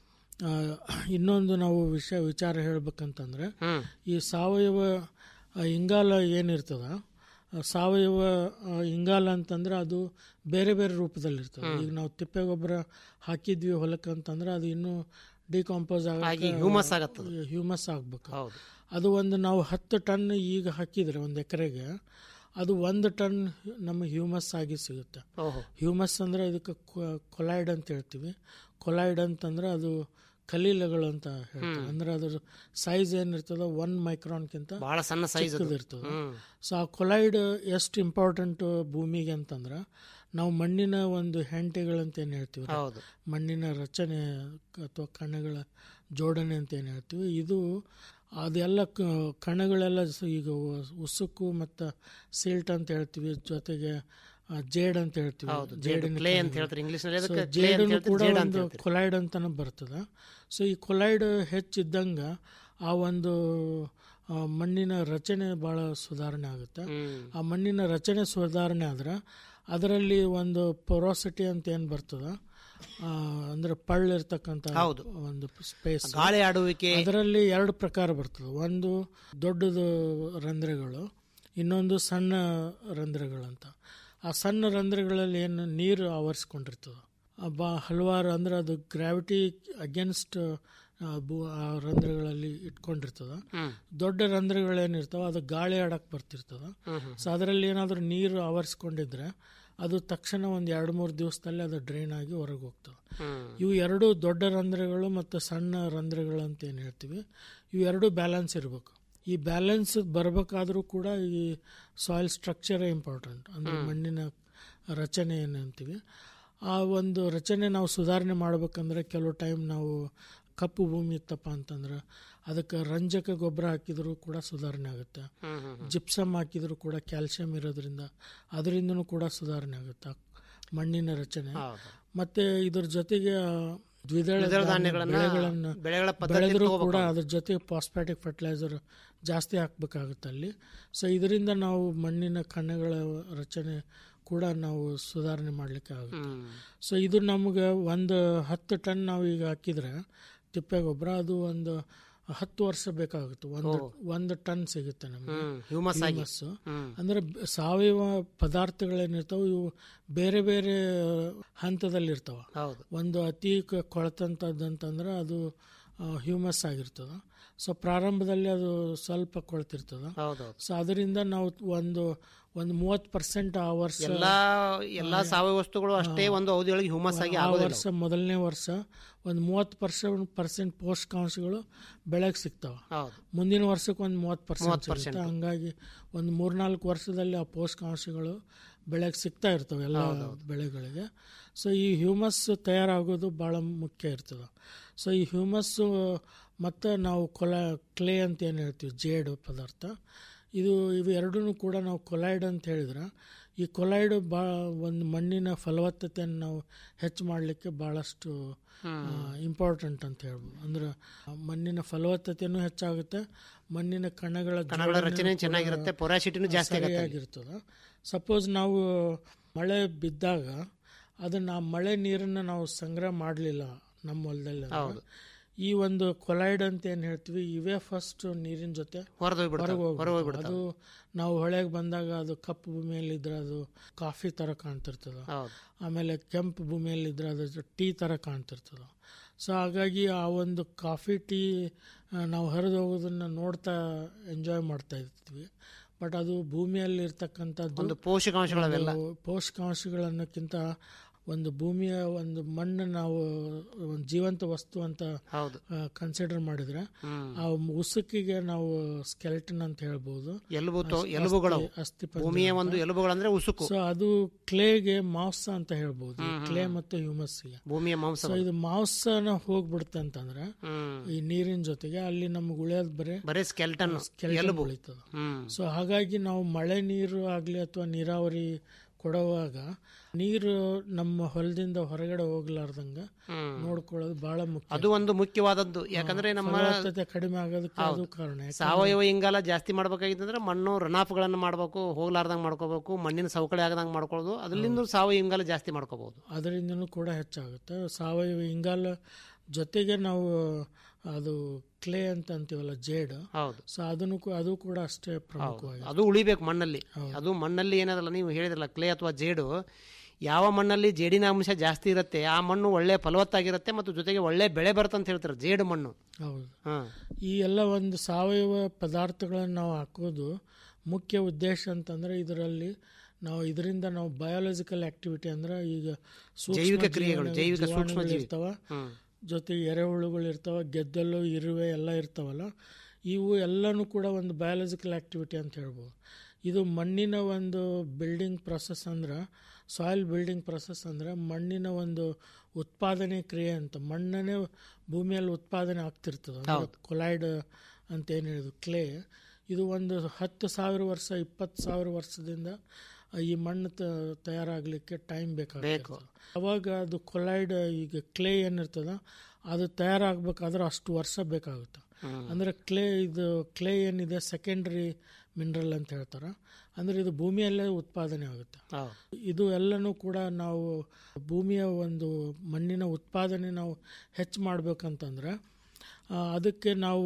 ಆ, ಇನ್ನೊಂದು ನಾವು ವಿಷಯ ವಿಚಾರ ಹೇಳ್ಬೇಕಂತಂದ್ರೆ ಹ್ಮ್ ಈ ಸಾವಯವ ಆ, ಇಂಗಾಲ ಏನಿರ್ತದ ಆ, ಸಾವಯವ ಆ, ಇಂಗಾಲ ಅಂತಂದ್ರೆ ಅದು ಬೇರೆ ಬೇರೆ ರೂಪದಲ್ಲಿರ್ತದೆ ಈಗ ನಾವು ತಿಪ್ಪೆ ಗೊಬ್ಬರ ಹಾಕಿದ್ವಿ ಹೊಲಕ್ಕೆ ಅಂತಂದ್ರೆ ಅದು ಇನ್ನೂ ಡಿಕಾಂಪೋಸ್ ಆಗಿ ಆಗಿ ಹ್ಯೂಮಸ್ ಆಗತ್ತದ ಹ್ಯೂಮಸ್ ಆಗ್ಬೇಕು ಹೌದು ಅದು ಒಂದು ನಾವು ಹತ್ತು ಟನ್ ಈಗ ಹಾಕಿದ್ರೆ ಒಂದು ಎಕರೆಗೆ ಅದು ಒಂದು ಟನ್ ನಮ್ಮ ಹ್ಯೂಮಸ್ ಆಗಿ ಸಿಗುತ್ತೆ ಓಹೋ ಹ್ಯೂಮಸ್ ಅಂದರೆ ಇದಕ್ಕೆ ಕೊಲೈಡ್ ಅಂತ ಹೇಳ್ತೀವಿ ಕೊಲೈಡ್ ಅಂತಂದ್ರೆ ಅದು ಕಲೀಲಗಳು ಅಂತ ಹೇಳ್ತೀವಿ ಅಂದ್ರೆ ಅದ್ರ ಸೈಜ್ ಏನಿರ್ತದ ಒನ್ ಮೈಕ್ರಾನ್ಕಿಂತ ಬಹಳ ಸಣ್ಣ ಸೈಜ್ ಅದು ಇರ್ತದೆ ಹ್ಮ್ ಸೊ ಆ ಕೊಲೈಡ್ ಎಷ್ಟು ಇಂಪಾರ್ಟೆಂಟ್ ಭೂಮಿಗೆ ಅಂತಂದ್ರೆ ನಾವು ಮಣ್ಣಿನ ಒಂದು ಹೆಂಟೆಗಳಂತ ಏನು ಹೇಳ್ತೀವಿ ಹೌದು ಮಣ್ಣಿನ ರಚನೆ ಅಥವಾ ಕಣಗಳ ಜೋಡಣೆ ಅಂತ ಏನು ಹೇಳ್ತೀವಿ ಇದು ಅದೆಲ್ಲ ಕ- ಕಣಗಳೆಲ್ಲ ಸ- ಈಗ ಉ- ಉಸುಕು ಮತ್ತು ಸಿಲ್ಟ್ ಅಂತ ಹೇಳ್ತೀವಿ ಜೊತೆಗೆ ಆ, ಜೇಡ್ ಅಂತ ಹೇಳ್ತೀವಿ ಹೌದು ಜೇಡು ಜೇಡಿನ ಕ್ಲೇ ಅಂತ ಕಣಗಳು. ಹೇಳ್ತಾರೆ ಇಂಗ್ಲಿಷ್ ನಲ್ಲಿ So, ಅದಕ್ಕೆ ಕ್ಲೇ ಅಂತ ಜೇಡನ್ನು ಹೇಳ್ತಾರೆ ಕೂಡ ಜೇಡ್ ಅಂತ ಒಂದು ಹೇಳ್ತಾರೆ ಕೊಲೈಡ್ ಅಂತಾನೆ ಬರ್ತದೆ ಸೊ ಈ ಕೊಲೈಡ್ ಹೆಚ್ಚಿದ್ದಂಗೆ ಆ ಒಂದು ಆ, ಮಣ್ಣಿನ ರಚನೆ ಭಾಳ ಸುಧಾರಣೆ ಆಗುತ್ತೆ ಹ್ಮ್ ಆ ಮಣ್ಣಿನ ರಚನೆ ಸುಧಾರಣೆ ಆದ್ರೆ ಅದರಲ್ಲಿ ಒಂದು ಪೊರೋಸಿಟಿ ಅಂತ ಏನು ಬರ್ತದ ಆ, ಅಂದ್ರೆ ಪಳ್ಳಿರ್ತಕ್ಕಂಥ ಹೌದು. ಒಂದು ಸ್ಪೇಸ್ ಗಾಳಿ ಆಡುವಿಕೆ ಅದರಲ್ಲಿ ಎರಡು ಪ್ರಕಾರ ಬರ್ತದೆ ಒಂದು ದೊಡ್ಡದು ರಂಧ್ರಗಳು ಇನ್ನೊಂದು ಸಣ್ಣ ರಂಧ್ರಗಳಂತ ಆ ಸಣ್ಣ ರಂಧ್ರಗಳಲ್ಲಿ ಏನು ನೀರು ಆವರಿಸ್ಕೊಂಡಿರ್ತದೆ ಆ ಬಾ ಹಲವಾರು ಅಂದ್ರೆ ಅದು ಗ್ರಾವಿಟಿ ಅಗೇನ್ಸ್ಟ್ ಆ ರಂಧ್ರಗಳಲ್ಲಿ ಇಟ್ಕೊಂಡಿರ್ತದ ಹ್ಮ್ ದೊಡ್ಡ ರಂಧ್ರಗಳೇನಿರ್ತಾವ ಅದು ಗಾಳಿ ಆಡಕ್ಕೆ ಬರ್ತಿರ್ತದ ಹ್ಮ್ ಹ್ಮ್ ಸೊ ಅದರಲ್ಲಿ ಏನಾದರೂ ನೀರು ಆವರಿಸ್ಕೊಂಡಿದ್ರೆ ಅದು ತಕ್ಷಣ ಒಂದು ಎರಡು ಮೂರು ದಿವಸದಲ್ಲಿ ಅದು ಡ್ರೈನ್ ಆಗಿ ಹೊರಗೆ ಹೋಗ್ತದೆ ಹ್ಮ್ ಇವು ಎರಡು ದೊಡ್ಡ ರಂಧ್ರಗಳು ಮತ್ತು ಸಣ್ಣ ರಂಧ್ರಗಳು ಅಂತ ಏನು ಹೇಳ್ತೀವಿ ಇವು ಎರಡು ಬ್ಯಾಲೆನ್ಸ್ ಇರಬೇಕು ಈ ಬ್ಯಾಲೆನ್ಸ್ ಬರಬೇಕಾದ್ರೂ ಕೂಡ ಈ ಸಾಯಿಲ್ ಸ್ಟ್ರಕ್ಚರೇ ಇಂಪಾರ್ಟೆಂಟ್ ಅಂದರೆ ಮಣ್ಣಿನ ರಚನೆ ಏನು ಅಂತೀವಿ ಆ ಒಂದು ರಚನೆ ನಾವು ಸುಧಾರಣೆ ಮಾಡ್ಬೇಕಂದ್ರೆ ಕೆಲವು ಟೈಮ್ ನಾವು ಕಪ್ಪು ಭೂಮಿ ಇತ್ತಪ್ಪ ಅಂತಂದ್ರೆ ಅದಕ್ಕೆ ರಂಜಕ ಗೊಬ್ಬರ ಹಾಕಿದರೂ ಕೂಡ ಸುಧಾರಣೆ ಆಗುತ್ತೆ ಹ್ಮ್ ಹ್ಮ್ ಜಿಪ್ಸಮ್ ಹಾಕಿದರೂ ಕೂಡ ಕ್ಯಾಲ್ಸಿಯಂ ಇರೋದ್ರಿಂದ ಅದರಿಂದನೂ ಕೂಡ ಸುಧಾರಣೆ ಆಗುತ್ತೆ ಮಣ್ಣಿನ ರಚನೆ ಹೌದು ಮತ್ತೆ ಇದ್ರ ಜೊತೆಗೆ ಆ, ದ್ವಿದಳ ದ್ವಿದಳ ಧಾನ್ಯ ಧಾನ್ಯಗಳನ್ನ ಬೆಳೆಗಳನ್ನ ಬೆಳೆಗಳ ಪದ್ಧತಿ ಬೆಳೆದರೂ ತಗೋಬೇಕು ಕೂಡ ಅದ್ರ ಜೊತೆಗೆ ಫಾಸ್ಫ್ಯಾಟಿಕ್ ಫರ್ಟಿಲೈಸರ್ ಜಾಸ್ತಿ ಹಾಕ್ಬೇಕಾಗುತ್ತೆ ಅಲ್ಲಿ ಸೊ ಇದರಿಂದ ನಾವು ಮಣ್ಣಿನ ಕಣಗಳ ರಚನೆ ಕೂಡ ನಾವು ಸುಧಾರಣೆ ಮಾಡಲಿಕ್ಕೆ ಆಗುತ್ತೆ ಹ್ಮ್ ಸೊ ಇದು ನಮ್ಗೆ ಒಂದು ಹತ್ತು ಟನ್ ನಾವು ಈಗ ಹಾಕಿದ್ರೆ ತಿಪ್ಪೆ ಗೊಬ್ಬರ ಅದು ಒಂದು ಹತ್ತು ವರ್ಷ ಬೇಕಾಗುತ್ತೆ ಒಂದು ಒಂದು ಟನ್ ಸಿಗುತ್ತೆ ನಮಗೆ ಹ್ಮ್ ಹ್ಯೂಮಸ್ ಆಗಿ ಹ್ಯೂಮಸ್ಸು ಹ್ಮ್ ಅಂದ್ರೆ ಬ- ಸಾವಯವ ಪದಾರ್ಥಗಳೇನಿರ್ತಾವೆ ಇವು ಬೇರೆ ಬೇರೆ ಹಂತದಲ್ಲಿರ್ತಾವ ಹೌದು ಒಂದು ಅತಿ ಕ- ಕೊಳೆತಂಥದ್ದಂತಂದ್ರೆ ಅದು ಹ್ಯೂಮಸ್ ಆಗಿರ್ತದೆ ಸೊ ಪ್ರಾರಂಭದಲ್ಲಿ ಅದು ಸ್ವಲ್ಪ ಕೊಳ್ತಿರ್ತದೆ ಹೌದೌದು ಸೊ ಅದರಿಂದ ನಾವು ಒಂದು ಒಂದು ಮೂವತ್ತು ಪರ್ಸೆಂಟ್ ಆ ವರ್ಷ ಎಲ್ಲಾ ಎಲ್ಲಾ ಸಾವಯವ ವಸ್ತುಗಳು ಅಷ್ಟೇ ಒಂದು ಅವಧಿಯೊಳಗೆ ಹ್ಯೂಮಸ್ ಆಗಿ ಆ ಆಗೋದಿಲ್ಲ ವರ್ಷ ಮೊದಲನೇ ವರ್ಷ ಒಂದು ಮೂವತ್ತು ಪರ್ಸೆಂಟ್ ಪರ್ಸೆಂಟ್ ಪೋಷಕಾಂಶಗಳು ಬೆಳೆಗೆ ಸಿಗ್ತಾವೆ ಹೌದು ಮುಂದಿನ ವರ್ಷಕ್ಕೆ ಒಂದು ಮೂವತ್ತು ಪರ್ಸೆಂಟ್ ಸಿಗುತ್ತೆ ಹಂಗಾಗಿ ಒಂದು ಮೂರ್ನಾಲ್ಕು ವರ್ಷದಲ್ಲಿ ಆ ಪೋಷಕಾಂಶಗಳು ಬೆಳೆಗೆ ಸಿಗ್ತಾ ಇರ್ತವೆ ಎಲ್ಲ ಬೆಳೆಗಳಿಗೆ ಸೊ ಈ ಹ್ಯೂಮಸ್ ತಯಾರಾಗೋದು ಭಾಳ ಮುಖ್ಯ ಇರ್ತದೆ ಸೊ ಈ ಹ್ಯೂಮಸ್ಸು ಮತ್ತು ನಾವು ಕೊಲ ಕ್ಲೇ ಅಂತ ಏನು ಹೇಳ್ತೀವಿ ಜೇಡು ಪದಾರ್ಥ ಇದು ಇವು ಎರಡೂ ಕೂಡ ನಾವು ಕೊಲೈಡ್ ಅಂತ ಹೇಳಿದ್ರೆ ಈ ಕೊಲೈಡ್ ಬಾ ಒಂದು ಮಣ್ಣಿನ ಫಲವತ್ತತೆಯನ್ನು ನಾವು ಹೆಚ್ಚು ಮಾಡಲಿಕ್ಕೆ ಭಾಳಷ್ಟು ಇಂಪಾರ್ಟೆಂಟ್ ಅಂತ ಹೇಳ್ಬೋದು ಅಂದ್ರೆ ಮಣ್ಣಿನ ಫಲವತ್ತತೆನೂ ಹೆಚ್ಚಾಗುತ್ತೆ ಮಣ್ಣಿನ ಕಣಗಳ ಕಣಗಳ ಜೋಡಣೆ ರಚನೆ ಚೆನ್ನಾಗಿರುತ್ತೆ ಪೊರಾಸಿಟಿನೂ ಜಾಸ್ತಿ ಆಗುತ್ತೆ ಸರಿಯಾಗಿರ್ತದೆ ಸಪೋಸ್ ನಾವು ಮಳೆ ಬಿದ್ದಾಗ ಅದನ್ನ ಆ ಮಳೆ ನೀರನ್ನು ನಾವು ಸಂಗ್ರಹ ಮಾಡಲಿಲ್ಲ ನಮ್ಮ ಹೊಲದಲ್ಲಿ ಅಂದ್ರೆ, ಈ ಒಂದು ಕೊಲೈಡ್ ಅಂತ ಏನು ಹೇಳ್ತೀವಿ ಇವೇ ಫಸ್ಟ್ ನೀರಿನ ಜೊತೆ ಹೊರದು ಹೊರಗೆ ಹೊರ ಹೋಗ್ಬಿಡ್ತಾವೆ ಅದು ನಾವು ಹೊಳೆಗೆ ಬಂದಾಗ ಅದು ಕಪ್ಪು ಭೂಮಿಯಲ್ಲಿ ಇದ್ರೆ ಅದು ಕಾಫಿ ಥರ ಕಾಣ್ತಿರ್ತದೆ ಹೌದು ಆಮೇಲೆ ಕೆಂಪು ಭೂಮಿಯಲ್ಲಿ ಇದ್ರೆ ಅದು ಟೀ ಥರ ಕಾಣ್ತಿರ್ತದೆ ಸೊ ಹಾಗಾಗಿ ಆ ಒಂದು ಕಾಫಿ ಟೀ ಆ, ನಾವು ಹರಿದು ಹೋಗೋದನ್ನ ನೋಡ್ತಾ ಎಂಜಾಯ್ ಮಾಡ್ತಾ ಇರ್ತೀವಿ ಬಟ್ ಅದು ಭೂಮಿಯಲ್ಲಿ ಇರ್ತಕ್ಕಂಥದ್ದು ಒಂದು ಪೋಷಕಾಂಶಗಳವೆಲ್ಲ ಒಂದು ಪೋಷಕಾಂಶಗಳನ್ನಕ್ಕಿಂತ ಒಂದು ಭೂಮಿಯ ಒಂದು ಮಣ್ಣು ನಾವು ಒಂದು ಜೀವಂತ ವಸ್ತು ಅಂತ ಹೌದು ಕನ್ಸಿಡರ್ ಮಾಡಿದ್ರೆ ಹ್ಮ್ ಆ ಉಸುಕಿಗೆ ನಾವು ಸ್ಕೆಲ್ಟನ್ ಅಂತ ಹೇಳ್ಬೋದು ಎಲುಬು ತೊ- ಎಲುಬುಗಳು ಅಸ್ಥಿ ಭೂಮಿಯ ಒಂದು ಎಲುಬುಗಳಂದ್ರೆ ಉಸುಕು ಸೊ ಅದು ಕ್ಲೇಗೆ ಮಾಂಸ ಅಂತ ಹೇಳ್ಬೋದು ಕ್ಲೇ ಮತ್ತು ಹ್ಯೂಮಸ್ಗೆ ಭೂಮಿಯ ಮಾಂಸ ಸೊ ಇದು ಮಾಂಸನ ಹೋಗ್ಬಿಡುತ್ತೆ ಅಂತಂದ್ರೆ ಹ್ಮ್ ಈ ನೀರಿನ ಜೊತೆಗೆ ಅಲ್ಲಿ ನಮ್ಗೆ ಉಳಿಯೋದು ಬರೀ ಬರೀ ಸ್ಕೆಲ್ಟನ್ ಕೆಳಗೆ ಎಲುಬು ಉಳಿತದ ಹ್ಮ್ ಸೊ ಹಾಗಾಗಿ ನಾವು ಮಳೆ ನೀರು ಆಗಲಿ ಅಥವಾ ನೀರಾವರಿ ಕೊಡುವಾಗ ನೀರು ನಮ್ಮ ಹೊಲದಿಂದ ಹೊರಗಡೆ ಹೋಗ್ಲಾರ್ದಂಗ ಹ್ಮ್ ನೋಡ್ಕೊಳ್ಳೋದು ಬಹಳ ಮುಖ್ಯ ಅದು ಒಂದು ಮುಖ್ಯವಾದದ್ದು ಯಾಕಂದ್ರೆ ನಮ್ಮ ಫಲವತ್ತತೆ ಕಡಿಮೆ ಆಗೋದಕ್ಕೆ ಅದು ಕಾರಣ ಯಾಕೆ- ಸಾವಯವ ಇಂಗಾಲ ಜಾಸ್ತಿ ಮಾಡ್ಬೇಕಾಗಿತ್ತಂದ್ರೆ ಮಣ್ಣು ರನಾಫ್ಗಳನ್ನು ಮಾಡಬೇಕು ಹೋಗ್ಲಾರ್ದಂಗೆ ಮಾಡ್ಕೋಬೇಕು ಮಣ್ಣಿನ ಸವಕಳಿ ಆಗದಂಗೆ ಮಾಡ್ಕೊಳ್ಳೋದು ಅದರಿಂದ ಸಾವಯವ ಇಂಗಾಲ ಜಾಸ್ತಿ ಮಾಡ್ಕೋಬಹುದು ಅದರಿಂದನೂ ಕೂಡ ಹೆಚ್ಚಾಗುತ್ತೆ ಸಾವಯವ ಇಂಗಾಲ ಜೊತೆಗೆ ನಾವು ಅದು ಕ್ಲೇ ಅಂತ ಅಂತೀವಲ್ಲ ಜೇಡ್ ಹೌದು ಸೊ ಅದನ್ನು ಕೂ- ಅದು ಕೂಡ ಅಷ್ಟೇ ಪ್ರಮುಖವಾಗಿ ಅದು ಉಳಿಬೇಕು ಮಣ್ಣಲ್ಲಿ ಅದು ಮಣ್ಣಲ್ಲಿ ಏನದಲ್ಲ ನೀವು ಹೇಳಿದ್ರಲ್ಲ ಕ್ಲೇ ಅಥವಾ ಜೇಡು ಯಾವ ಮಣ್ಣಲ್ಲಿ ಜೇಡಿನ ಅಂಶ ಜಾಸ್ತಿ ಇರುತ್ತೆ ಆ ಮಣ್ಣು ಒಳ್ಳೆ ಫಲವತ್ತಾಗಿರುತ್ತೆ ಮತ್ತು ಜೊತೆಗೆ ಒಳ್ಳೆ ಬೆಳೆ ಬರುತ್ತೆ ಅಂತ ಹೇಳ್ತಾರೆ ಜೇಡು ಮಣ್ಣು ಹೌದು ಹಾಂ ಈ ಎಲ್ಲ ಒಂದು ಸಾವಯವ ಪದಾರ್ಥಗಳನ್ನು ನಾವು ಹಾಕೋದು ಮುಖ್ಯ ಉದ್ದೇಶ ಅಂತಂದ್ರೆ ಇದರಲ್ಲಿ ನಾವು ಇದರಿಂದ ನಾವು ಬಯಾಲಜಿಕಲ್ ಆಕ್ಟಿವಿಟಿ ಅಂದ್ರೆ ಈಗ ಸೂಕ್ಷ್ಮ ಜೈವಿಕ ಕ್ರಿಯೆಗಳು, ಜೀವನ- ಜೈವಿಕ ಜೀವಾಣುಗಳು ಸೂಕ್ಷ್ಮ ಜೀವಿ. ಇರ್ತಾವ ಹ್ಮ್ ಜೊತೆಗೆ ಎರೆಹುಳುಗಳು ಇರ್ತಾವ ಗೆದ್ದಲು ಇರುವೆ ಎಲ್ಲ ಇರ್ತಾವಲ್ಲ ಇವು ಎಲ್ಲನೂ ಕೂಡ ಒಂದು ಬಯಾಲಜಿಕಲ್ ಆಕ್ಟಿವಿಟಿ ಅಂತ ಹೇಳ್ಬೋದು ಇದು ಮಣ್ಣಿನ ಒಂದು ಬಿಲ್ಡಿಂಗ್ ಪ್ರೊಸೆಸ್ ಅಂದ್ರೆ ಸಾಯಿಲ್ ಬಿಲ್ಡಿಂಗ್ ಪ್ರೊಸೆಸ್ ಅಂದ್ರೆ ಮಣ್ಣಿನ ಒಂದು ಉತ್ಪಾದನೆ ಕ್ರಿಯೆ ಅಂತ ಮಣ್ಣನ್ನೇ ಭೂಮಿಯಲ್ಲಿ ಉತ್ಪಾದನೆ ಆಗ್ತಿರ್ತದೆ ಕೊಲೈಡ್ ಅಂತ ಏನು ಹೇಳಿದ್ರು ಕ್ಲೇ ಇದು ಒಂದು ಹತ್ತು ಸಾವಿರ ವರ್ಷ ಇಪ್ಪತ್ತು ಸಾವಿರ ವರ್ಷದಿಂದ ಈ ಮಣ್ಣು ತ ತಯಾರಾಗಲಿಕ್ಕೆ ಟೈಮ್ ಬೇಕಾಗುತ್ತೆ ಅವಾಗ ಅದು ಕೊಲೈಡ್ ಈಗ ಕ್ಲೇ ಏನಿರ್ತದ ಅದು ತಯಾರಾಗಬೇಕಾದ್ರೆ ಅಷ್ಟು ವರ್ಷ ಬೇಕಾಗುತ್ತೆ ಅಂದರೆ ಕ್ಲೇ ಇದು ಕ್ಲೇ ಏನಿದೆ ಸೆಕೆಂಡ್ರಿ ಮಿನರಲ್ ಅಂತ ಹೇಳ್ತಾರೆ ಅಂದರೆ ಇದು ಭೂಮಿಯಲ್ಲೇ ಉತ್ಪಾದನೆ ಆಗುತ್ತೆ ಇದು ಎಲ್ಲನೂ ಕೂಡ ನಾವು ಭೂಮಿಯ ಒಂದು ಮಣ್ಣಿನ ಉತ್ಪಾದನೆ ನಾವು ಹೆಚ್ಚು ಮಾಡ್ಬೇಕಂತಂದ್ರೆ ಆ, ಅದಕ್ಕೆ ನಾವು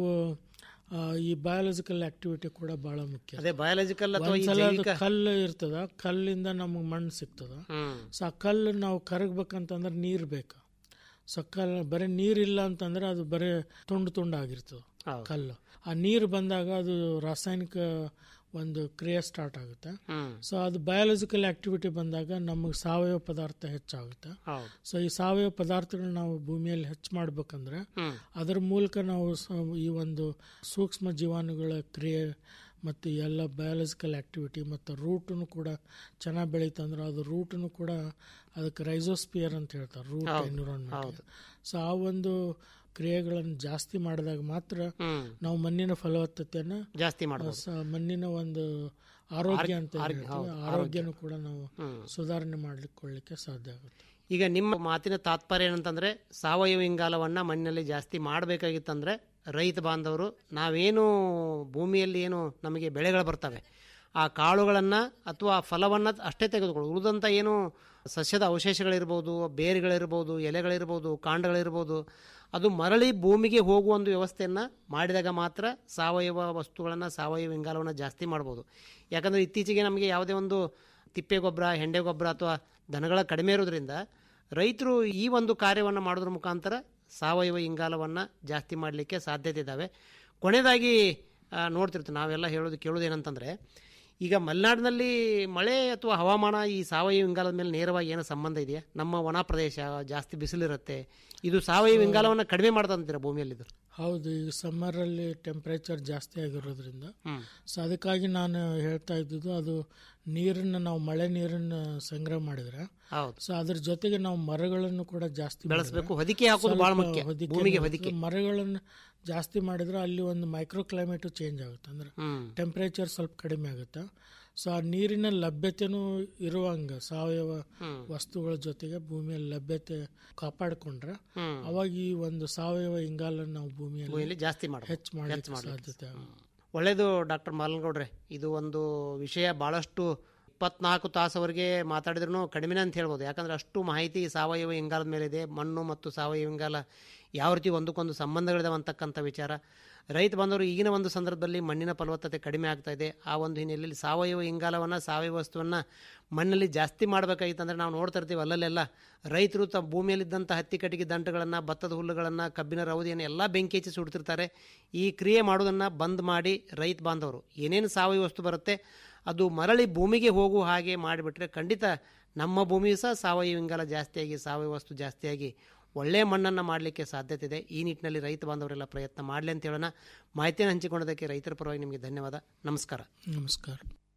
ಆ, ಈ ಬಯಾಲಜಿಕಲ್ ಆಕ್ಟಿವಿಟಿ ಕೂಡ ಬಹಳ ಮುಖ್ಯ ಅದೇ ಬಯಾಲಜಿಕಲ್ ಅಥವಾ ಈ ಒಂದ್ಸಲ ಅದು ಜೈವಿಕ ಕಲ್ಲು ಇರ್ತದ ಕಲ್ಲಿಂದ ನಮಗೆ ಮಣ್ಣು ಸಿಗ್ತದ ಹ್ಮ್ ಸೊ ಆ ಕಲ್ಲು ನಾವು ಕರಗ್ಬೇಕಂತಂದ್ರೆ ನೀರು ಬೇಕು ಸೊ ಕಲ್ಲು ಬರೀ ನೀರಿಲ್ಲ ಅಂತಂದ್ರೆ ಅದು ಬರೀ ತುಂಡು ತುಂಡು ಆಗಿರ್ತದೆ ಹೌದು. ಕಲ್ಲು ಆ ನೀರು ಬಂದಾಗ ಅದು ರಾಸಾಯನಿಕ ಒಂದು ಕ್ರಿಯೆ ಸ್ಟಾರ್ಟ್ ಆಗುತ್ತೆ ಹ್ಮ್ ಸೊ ಅದು ಬಯಾಲಜಿಕಲ್ ಆಕ್ಟಿವಿಟಿ ಬಂದಾಗ ನಮಗೆ ಸಾವಯವ ಪದಾರ್ಥ ಹೆಚ್ಚಾಗುತ್ತೆ ಹೌದು ಸೊ ಈ ಸಾವಯವ ಪದಾರ್ಥಗಳನ್ನ ನಾವು ಭೂಮಿಯಲ್ಲಿ ಹೆಚ್ಚು ಮಾಡ್ಬೇಕಂದ್ರೆ ಹ್ಮ್ ಅದರ ಮೂಲಕ ನಾವು ಸ- ಈ ಒಂದು ಸೂಕ್ಷ್ಮ ಜೀವಾಣುಗಳ ಕ್ರಿಯೆ ಮತ್ತು ಎಲ್ಲ ಬಯಾಲಜಿಕಲ್ ಆಕ್ಟಿವಿಟಿ ಮತ್ತು ರೂಟನ್ನು ಕೂಡ ಚೆನ್ನಾಗಿ ಬೆಳೀತಂದ್ರೆ ಅದು ರೂಟನ್ನು ಕೂಡ ಅದಕ್ಕೆ ರೈಸೋಸ್ಪಿಯರ್ ಅಂತ ಹೇಳ್ತಾರೆ ರೂಟ್ ಎನ್ವಿರಾನ್ಮೆಂಟ್ ಸೊ ಆ ಒಂದು ಕ್ರಿಯೆಗಳನ್ನು ಜಾಸ್ತಿ ಮಾಡಿದಾಗ ಮಾತ್ರ ಹ್ಮ್ ನಾವು ಮಣ್ಣಿನ ಫಲವತ್ತತೆಯನ್ನು ಜಾಸ್ತಿ ಮಾಡ್ಬೋದು ಸ- ಮಣ್ಣಿನ ಒಂದು ಆರೋಗ್ಯ ಅಂತ ಏನ್ ಹೇಳ್ತೀವಿ, ಆರೋಗ್ಯನೂ ಕೂಡ ನಾವು ಸುಧಾರಣೆ ಮಾಡ್ಲಿಕ್ಕೆ ಸಾಧ್ಯ ಆಗುತ್ತೆ ಈಗ ನಿಮ್ಮ ಮಾತಿನ ತಾತ್ಪರ್ಯ ಏನಂತಂದ್ರೆ ಸಾವಯವ ಇಂಗಾಲವನ್ನ ಮಣ್ಣಿನಲ್ಲಿ ಜಾಸ್ತಿ ಮಾಡಬೇಕಾಗಿತ್ತಂದ್ರೆ ರೈತ ಬಾಂಧವರು ನಾವೇನು ಭೂಮಿಯಲ್ಲಿ ಏನು ನಮಗೆ ಬೆಳೆಗಳು ಬರ್ತವೆ ಆ ಕಾಳುಗಳನ್ನು ಅಥವಾ ಫಲವನ್ನು ಅಷ್ಟೇ ತೆಗೆದುಕೊಳ್ಳಿ ಉಳಿದಂಥ ಏನು ಸಸ್ಯದ ಅವಶೇಷಗಳಿರ್ಬೋದು ಬೇರುಗಳಿರ್ಬೋದು ಎಲೆಗಳಿರ್ಬೋದು ಕಾಂಡಗಳಿರ್ಬೋದು ಅದು ಮರಳಿ ಭೂಮಿಗೆ ಹೋಗುವ ಒಂದು ವ್ಯವಸ್ಥೆಯನ್ನು ಮಾಡಿದಾಗ ಮಾತ್ರ ಸಾವಯವ ವಸ್ತುಗಳನ್ನು ಸಾವಯವ ಇಂಗಾಲವನ್ನು ಜಾಸ್ತಿ ಮಾಡ್ಬೋದು ಯಾಕಂದರೆ ಇತ್ತೀಚೆಗೆ ನಮಗೆ ಯಾವುದೇ ಒಂದು ತಿಪ್ಪೆ ಗೊಬ್ಬರ ಹೆಂಡೆ ಗೊಬ್ಬರ ಅಥವಾ ದನಗಳ ಕಡಿಮೆ ಇರೋದ್ರಿಂದ ರೈತರು ಈ ಒಂದು ಕಾರ್ಯವನ್ನು ಮಾಡೋದ್ರ ಮುಖಾಂತರ ಸಾವಯವ ಇಂಗಾಲವನ್ನು ಜಾಸ್ತಿ ಮಾಡಲಿಕ್ಕೆ ಸಾಧ್ಯತೆ ಇದ್ದಾವೆ ಕೊನೆಯದಾಗಿ ಆ, ನೋಡ್ತಿರ್ತೀವಿ ನಾವೆಲ್ಲ ಹೇಳೋದು ಕೇಳೋದು ಏನಂತಂದರೆ ಈಗ ಮಲೆನಾಡಿನಲ್ಲಿ ಮಳೆ ಅಥವಾ ಹವಾಮಾನ ಈ ಸಾವಯವ ಇಂಗಾಲದ ಮೇಲೆ ನೇರವಾಗಿ ಏನೋ ಸಂಬಂಧ ಇದೆಯಾ ನಮ್ಮ ವನ ಪ್ರದೇಶ ಜಾಸ್ತಿ ಬಿಸಿಲಿರುತ್ತೆ ಇದು ಸಾವಯವ ಇಂಗಾಲವನ್ನು ಕಡಿಮೆ ಮಾಡ್ತಂತೀರ ಭೂಮಿಯಲ್ಲಿ ಇದು ಹೌದು ಈಗ ಸಮ್ಮರಲ್ಲಿ ಟೆಂಪ್ರೇಚರ್ ಜಾಸ್ತಿ ಆಗಿರೋದ್ರಿಂದ ಹ್ಮ್. ಸೊ ಅದಕ್ಕಾಗಿ ನಾನು ಹೇಳ್ತಾ ಇದ್ದಿದ್ದು ಅದು ನೀರನ್ನು ನಾವು ಮಳೆ ನೀರನ್ನು ಸಂಗ್ರಹ ಮಾಡಿದ್ರೆ ಹೌದು ಸೊ ಅದ್ರ ಜೊತೆಗೆ ನಾವು ಮರಗಳನ್ನು ಕೂಡ ಜಾಸ್ತಿ ಬೆಳೆಸಬೇಕು ಹೊದಿಕೆ ಹಾಕೋದು ಭಾಳ ಮುಖ್ಯ ಹೊದಿಕೆ ಭೂಮಿಗೆ ಮಾಡೋದು. ಹೊದಿಕೆ ಮರಗಳನ್ನು ಜಾಸ್ತಿ ಮಾಡಿದ್ರೆ ಅಲ್ಲಿ ಒಂದು ಮೈಕ್ರೋ ಕ್ಲೈಮೇಟು ಚೇಂಜ್ ಆಗುತ್ತೆ ಅಂದ್ರೆ ಹ್ಮ್ ಟೆಂಪ್ರೇಚರ್ ಸ್ವಲ್ಪ ಕಡಿಮೆ ಆಗುತ್ತೆ ಸೊ ಆ ನೀರಿನ ಲಭ್ಯತೆನೂ ಇರುವಂಗ ಸಾವಯವ ವಸ್ತುಗಳ ಜೊತೆಗೆ ಭೂಮಿಯಲ್ಲಿ ಲಭ್ಯತೆ ಕಾಪಾಡಿಕೊಂಡ್ರೆ ಹ್ಮ್. ಅವಾಗ ಈ ಒಂದು ಸಾವಯವ ಇಂಗಾಲ ನಾವು ಭೂಮಿಯಲ್ಲಿ ಭೂಮಿಯಲ್ಲಿ ಜಾಸ್ತಿ ಮಾಡಬೇಕು ಹೆಚ್ಚು ಮಾಡಲಿಕ್ಕೆ ಸಾಧ್ಯತೆ ಆಗುತ್ತೆ ಒಳ್ಳೆಯದು ಡಾಕ್ಟರ್ ಮಾಲನಗೌಡ್ರೆ ಇದು ಒಂದು ವಿಷಯ ಭಾಳಷ್ಟು ಇಪ್ಪತ್ನಾಲ್ಕು ತಾಸವರೆಗೆ ಮಾತಾಡಿದ್ರೂ ಕಡಿಮೆನೇ ಅಂತ ಹೇಳ್ಬೋದು ಯಾಕಂದ್ರೆ ಅಷ್ಟು ಮಾಹಿತಿ ಸಾವಯವ ಇಂಗಾಲದ ಮೇಲಿದೆ ಮಣ್ಣು ಮತ್ತು ಸಾವಯವ ಇಂಗಾಲ ಯಾವ ರೀತಿ ಒಂದಕ್ಕೊಂದು ಸಂಬಂಧಗಳಿದಾವೆ ಅಂತಕ್ಕಂಥ ವಿಚಾರ ರೈತ ಬಂದವರು ಈಗಿನ ಒಂದು ಸಂದರ್ಭದಲ್ಲಿ ಮಣ್ಣಿನ ಫಲವತ್ತತೆ ಕಡಿಮೆ ಆಗ್ತಾ ಇದೆ ಆ ಒಂದು ಹಿನ್ನೆಲೆಯಲ್ಲಿ ಸಾವಯವ ಇಂಗಾಲವನ್ನು ಸಾವಯವ ವಸ್ತುವನ್ನು ಮಣ್ಣಲ್ಲಿ ಜಾಸ್ತಿ ಮಾಡಬೇಕಾಗಿತ್ತಂದ್ರೆ ನಾವು ನೋಡ್ತಾ ಇರ್ತೀವಿ ಅಲ್ಲಲ್ಲೆಲ್ಲ ರೈತರು ತಮ್ಮ ಭೂಮಿಯಲ್ಲಿದ್ದಂಥ ಹತ್ತಿ ಕಟ್ಟಿಗೆ ದಂಟಗಳನ್ನು ಭತ್ತದ ಹುಲ್ಲುಗಳನ್ನು ಕಬ್ಬಿನ ರವದಿಯನ್ನು ಎಲ್ಲ ಬೆಂಕಿ ಹಚ್ಚಿ ಸುಡ್ತಿರ್ತಾರೆ ಈ ಕ್ರಿಯೆ ಮಾಡೋದನ್ನು ಬಂದ್ ಮಾಡಿ ರೈತ ಬಾಂಧವರು ಏನೇನು ಸಾವಯವ ವಸ್ತು ಬರುತ್ತೆ ಅದು ಮರಳಿ ಭೂಮಿಗೆ ಹೋಗುವ ಹಾಗೆ ಮಾಡಿಬಿಟ್ರೆ ಖಂಡಿತ ನಮ್ಮ ಭೂಮಿಯು ಸಹ ಸಾವಯವ ಇಂಗಾಲ ಜಾಸ್ತಿಯಾಗಿ ಸಾವಯವ ವಸ್ತು ಜಾಸ್ತಿಯಾಗಿ ಒಳ್ಳೆಯ ಮಣ್ಣನ್ನು ಮಾಡಲಿಕ್ಕೆ ಸಾಧ್ಯತೆ ಇದೆ ಈ ನಿಟ್ಟಿನಲ್ಲಿ ರೈತ ಬಾಂಧವರೆಲ್ಲ ಪ್ರಯತ್ನ ಮಾಡಲಿ ಅಂತ ಹೇಳೋಣ ಮಾಹಿತಿಯನ್ನು ಹಂಚಿಕೊಂಡದಕ್ಕೆ ರೈತರ ಪರವಾಗಿ ನಿಮಗೆ ಧನ್ಯವಾದ ನಮಸ್ಕಾರ ನಮಸ್ಕಾರ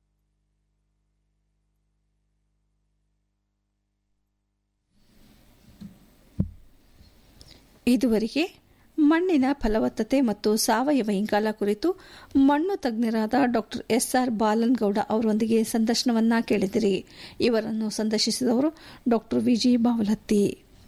ಇದುವರೆಗೆ ಮಣ್ಣಿನ ಫಲವತ್ತತೆ ಮತ್ತು ಸಾವಯವ ಇಂಗಾಲ ಕುರಿತು ಮಣ್ಣು ತಜ್ಞರಾದ ಡಾಕ್ಟರ್ ಎಸ್ ಆರ್ ಬಾಲನ್ಗೌಡ ಅವರೊಂದಿಗೆ ಸಂದರ್ಶನವನ್ನ ಕೇಳಿದಿರಿ ಇವರನ್ನು ಸಂದರ್ಶಿಸಿದವರು ಡಾಕ್ಟರ್ ವಿಜಿ ಬಾವಲತ್ತಿ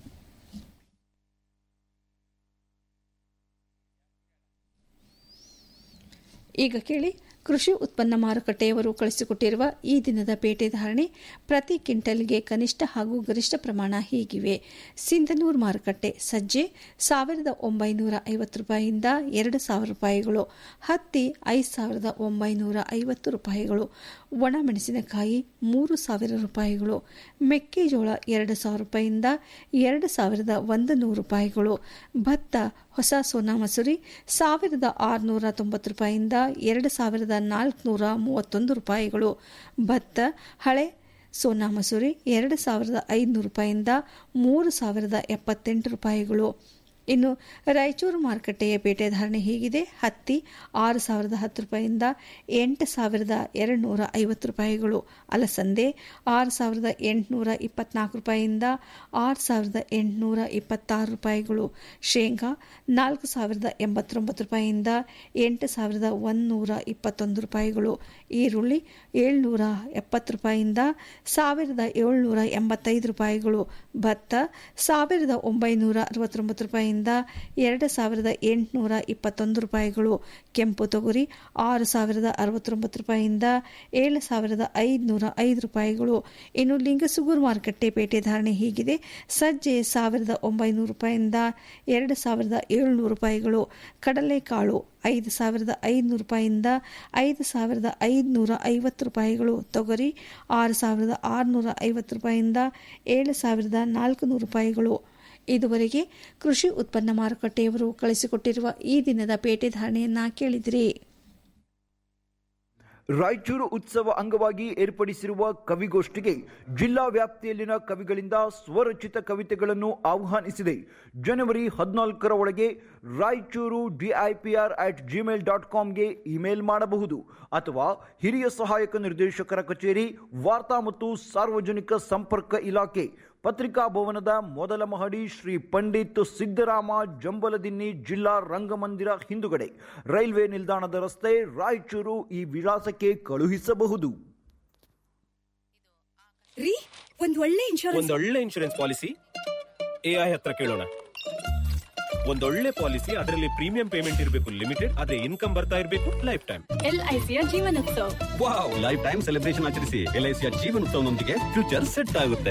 ಈಗ ಕೇಳಿ ಕೃಷಿ ಉತ್ಪನ್ನ ಮಾರುಕಟ್ಟೆಯವರು ಕಳಿಸಿಕೊಟ್ಟಿರುವ ಈ ದಿನದ ಪೇಟೆ ಧಾರಣೆ ಪ್ರತಿ ಕ್ವಿಂಟಲ್ಗೆ ಕನಿಷ್ಠ ಹಾಗೂ ಗರಿಷ್ಠ ಪ್ರಮಾಣ ಹೀಗಿವೆ ಸಿಂಧನೂರು ಮಾರುಕಟ್ಟೆ ಸಜ್ಜೆ ಸಾವಿರದ ಒಂಬೈನೂರ ಐವತ್ತು ರೂಪಾಯಿಯಿಂದ ಎರಡು ಸಾವಿರ ರೂಪಾಯಿಗಳು ಹತ್ತಿ ಐದು ಸಾವಿರದ ಒಂಬೈನೂರ ಐವತ್ತು ರೂಪಾಯಿಗಳು ಒಣಮೆಣಸಿನಕಾಯಿ ಮೂರು ಸಾವಿರ ರೂಪಾಯಿಗಳು ಮೆಕ್ಕೆಜೋಳ ಎರಡು ಸಾವಿರ ರೂಪಾಯಿಯಿಂದ ಎರಡು ಸಾವಿರದ ಒಂದು ನೂರು ರೂಪಾಯಿಗಳು ಭತ್ತ ಹೊಸ ಸೋನಾ ಮಸೂರಿ ಸಾವಿರದ ಆರುನೂರ ತೊಂಬತ್ತು ರೂಪಾಯಿಯಿಂದ ಎರಡು ಸಾವಿರದ ನಾಲ್ಕುನೂರ ಮೂವತ್ತೊಂದು ರೂಪಾಯಿಗಳು ಭತ್ತ ಹಳೆ ಸೋನಾ ಮಸೂರಿ ಎರಡು ಸಾವಿರದ ಐದುನೂರು ರೂಪಾಯಿಯಿಂದ ಮೂರು ಸಾವಿರದ ಎಪ್ಪತ್ತೆಂಟು ರೂಪಾಯಿಗಳು ಇನ್ನು ರಾಯಚೂರು ಮಾರುಕಟ್ಟೆಯ ಪೇಟೆ ಧಾರಣೆ ಹೀಗಿದೆ ಹತ್ತಿ ಆರು ಸಾವಿರದ ಹತ್ತು ರೂಪಾಯಿಯಿಂದ ಎಂಟು ಸಾವಿರದ ಎರಡು ನೂರ ಐವತ್ತು ರೂಪಾಯಿಗಳು ಅಲಸಂದೆ ಆರು ಸಾವಿರದ ಎಂಟುನೂರ ಇಪ್ಪತ್ನಾಲ್ಕು ರೂಪಾಯಿಯಿಂದ ಆರು ಸಾವಿರದ ಎಂಟುನೂರ ಇಪ್ಪತ್ತಾರು ರೂಪಾಯಿಗಳು ಶೇಂಗಾ ನಾಲ್ಕು ಸಾವಿರದ ಎಂಬತ್ತೊಂಬತ್ತು ರೂಪಾಯಿಯಿಂದ ಎಂಟು ಸಾವಿರದ ಒಂದುನೂರ ಇಪ್ಪತ್ತೊಂದು ರೂಪಾಯಿಗಳು ಈರುಳ್ಳಿ ಏಳ್ನೂರ ಎಪ್ಪತ್ತು ರೂಪಾಯಿಯಿಂದ ಸಾವಿರದ ಏಳ್ನೂರ ಎಂಬತ್ತೈದು ರೂಪಾಯಿಗಳು ಭತ್ತ ಸಾವಿರದ ಒಂಬೈನೂರ ಅರವತ್ತೊಂಬತ್ತು ರೂಪಾಯಿಯಿಂದ ಎರಡು ಸಾವಿರದ ಎಂಟುನೂರ ಇಪ್ಪತ್ತೊಂದು ರೂಪಾಯಿಗಳು ಕೆಂಪು ತೊಗರಿ ಆರು ಸಾವಿರದ ಅರವತ್ತೊಂಬತ್ತು ರೂಪಾಯಿಯಿಂದ ಏಳು ಸಾವಿರದ ಐದುನೂರ ಐದು ರೂಪಾಯಿಗಳು ಇನ್ನು ಲಿಂಗಸುಗೂರು ಮಾರುಕಟ್ಟೆ ಪೇಟೆ ಧಾರಣೆ ಹೀಗಿದೆ ಸಜ್ಜೆ ಸಾವಿರದ ಒಂಬೈನೂರು ರೂಪಾಯಿಯಿಂದ ಎರಡು ಸಾವಿರದ ಏಳುನೂರು ರೂಪಾಯಿಗಳು ಕಡಲೆಕಾಳು ಐದು ಸಾವಿರದ ಐದುನೂರು ರೂಪಾಯಿಯಿಂದ ಐದು ಸಾವಿರದ ಐದುನೂರ ಐವತ್ತು ರೂಪಾಯಿಗಳು ತೊಗರಿ ಆರು ಸಾವಿರದ ಆರುನೂರ ಐವತ್ತು ರೂಪಾಯಿಯಿಂದ ಏಳು ಸಾವಿರದ ನಾಲ್ಕುನೂರು ರೂಪಾಯಿಗಳು ಇದುವರೆಗೆ ಕೃಷಿ ಉತ್ಪನ್ನ ಮಾರುಕಟ್ಟೆಯವರು ಕಳಿಸಿಕೊಟ್ಟಿರುವ ಈ ದಿನದ ಪೇಟೆ ಧಾರಣೆಯನ್ನ ಕೇಳಿದಿರಿ ರಾಯಚೂರು ಉತ್ಸವ ಅಂಗವಾಗಿ ಏರ್ಪಡಿಸಿರುವ ಕವಿಗೋಷ್ಠಿಗೆ ಜಿಲ್ಲಾ ವ್ಯಾಪ್ತಿಯಲ್ಲಿನ ಕವಿಗಳಿಂದ ಸ್ವರಚಿತ ಕವಿತೆಗಳನ್ನು ಆಹ್ವಾನಿಸಿದೆ ಜನವರಿ ಹದಿನಾಲ್ಕರ ಒಳಗೆ Raichur DIPR at Gmail dot ಕಾಮ್ಗೆ ಇಮೇಲ್ ಮಾಡಬಹುದು ಅಥವಾ ಹಿರಿಯ ಸಹಾಯಕ ನಿರ್ದೇಶಕರ ಕಚೇರಿ ವಾರ್ತಾ ಮತ್ತು ಸಾರ್ವಜನಿಕ ಸಂಪರ್ಕ ಇಲಾಖೆ ಪತ್ರಿಕಾ ಭವನದ ಮೊದಲ ಮಹಡಿ ಶ್ರೀ ಪಂಡಿತ್ ಸಿದ್ದರಾಮ ಜಂಬಲದಿನ್ನಿ ಜಿಲ್ಲಾ ರಂಗಮಂದಿರ ಹಿಂದುಗಡೆ ರೈಲ್ವೆ ನಿಲ್ದಾಣದ ರಸ್ತೆ ರಾಯಚೂರು ಈ ವಿಳಾಸಕ್ಕೆ ಕಳುಹಿಸಬಹುದು ರೀ ಒಂದ್ ಒಳ್ಳೆ ಇನ್ಶೂರೆನ್ಸ್ ಒಂದೊಳ್ಳೆ ಇನ್ಶೂರೆನ್ಸ್ ಪಾಲಿಸಿ ಎಐ ಹತ್ರ ಕೇಳೋಣ ಒಂದೊಳ್ಳೆ ಪಾಲಿಸಿ ಅದರಲ್ಲಿ ಪ್ರೀಮಿಯಂ ಪೇಮೆಂಟ್ ಇರಬೇಕು ಲಿಮಿಟೆಡ್ ಅದೇ ಇನ್ಕಮ್ ಬರ್ತಾ ಇರಬೇಕು ಲೈಫ್ ಟೈಮ್ ಎಲ್ಐಸಿಯ Jeevanotsav wow lifetime celebration ಆಚರಿಸಿ ಎಲ್ಐಸಿಯ ಜೀವನೋತ್ಸವನೊಂದಿಗೆ ಫ್ಯೂಚರ್ ಸೆಟ್ ಆಗುತ್ತೆ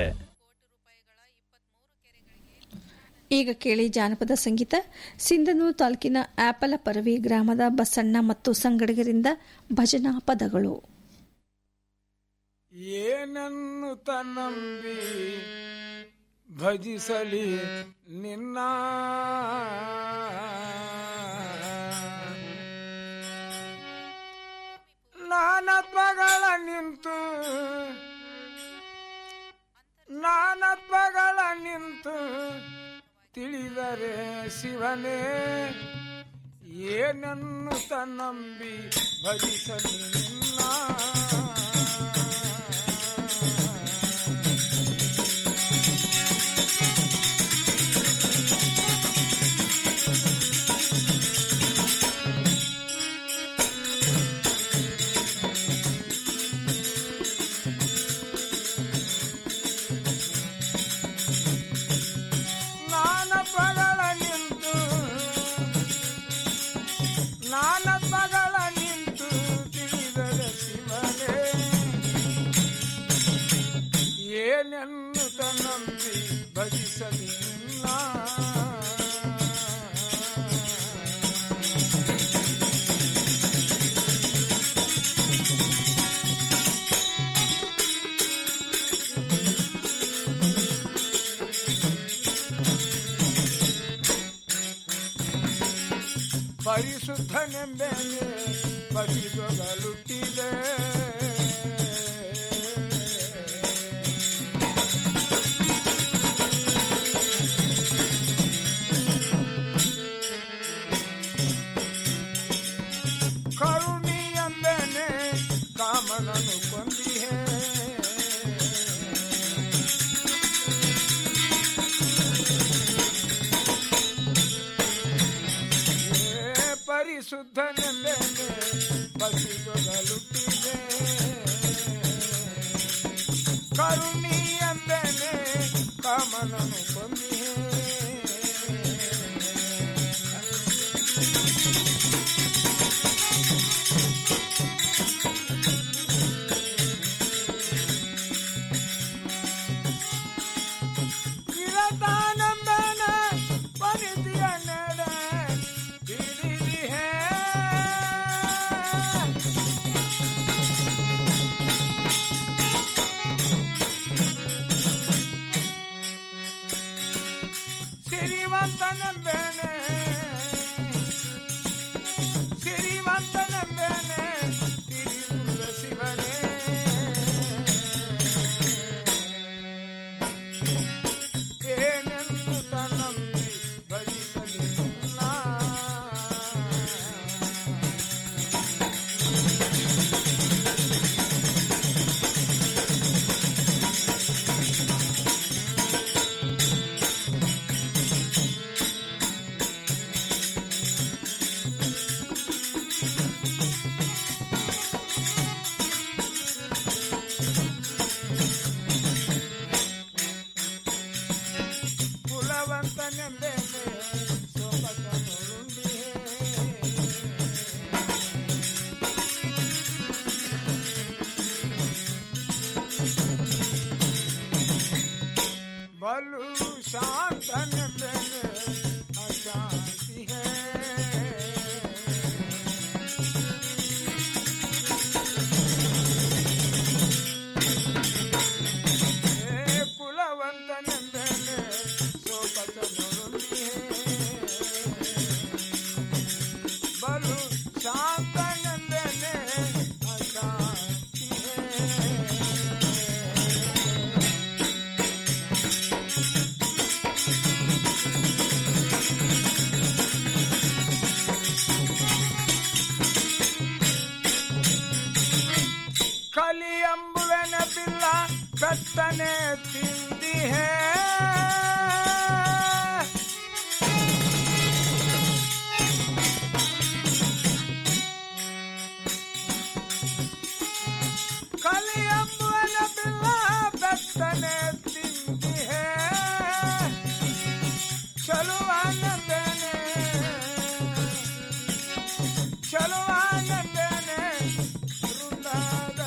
ಈಗ ಕೇಳಿ ಜಾನಪದ ಸಂಗೀತ ಸಿಂಧನೂರು ತಾಲೂಕಿನ ಆಪಲ ಪರವಿ ಗ್ರಾಮದ ಬಸಣ್ಣ ಮತ್ತು ಸಂಗಡಿಗರಿಂದ ಭಜನಾ ಪದಗಳು ಏನನ್ನು ತನ್ನಂಬಿ ಭಜಿಸಲಿ ನಿನ್ನ ನಾನತ್ವಗಳ ನಿಂತು ನಾನತ್ವಗಳ ನಿಂತು ತಿಳಿದರೆ ಶಿವನೇ ಏನನ್ನು ತನ್ನಂಬಿ ಭಜಿಸಲಿ ನಿನ್ನ ನಾನತ್ವಗಳ ನಿಂತು ನಾನತ್ವಗಳ ನಿಂತು ತಿಳಿದರೆ ಶಿವನೇ ಏನೆನ್ನು ತನ್ನಂಬಿ ಭಜಿಸಲಿ ನಿನ್ನ ಪರಿಶುದ್ಧನೆಂಬೆನೆ ಬಸಿದೊಗಲುಟ್ಟಿದೆ ಕರುಣಿ ಎಂಬೆನೆ ಕಾಮನನು ಕೊಂದಿಹೇ ಏ ಪರಿಶುದ್ಧನೆಂಬೆನೆ ಬಸಿದೊಗಲುಟ್ಟಿದೆ ಕರುಣಿ ಎಂಬೆನೆ ಕಾಮನನು ಕೊಂದಿಹೇ ಇರತಾನಂದನ ವನಿತೆಯ ನಡೆ ಹಿಡಿದಿಹೆ ಶಾಂತನೆಂದೆನೆ ಅಶಾಂತಿ ಹೇ. ಕಲಿ ಎಂಬುವೆನ ಬಿಲ್ಲ ಕತ್ತನೆ ತಿಂದಿ ಹೇ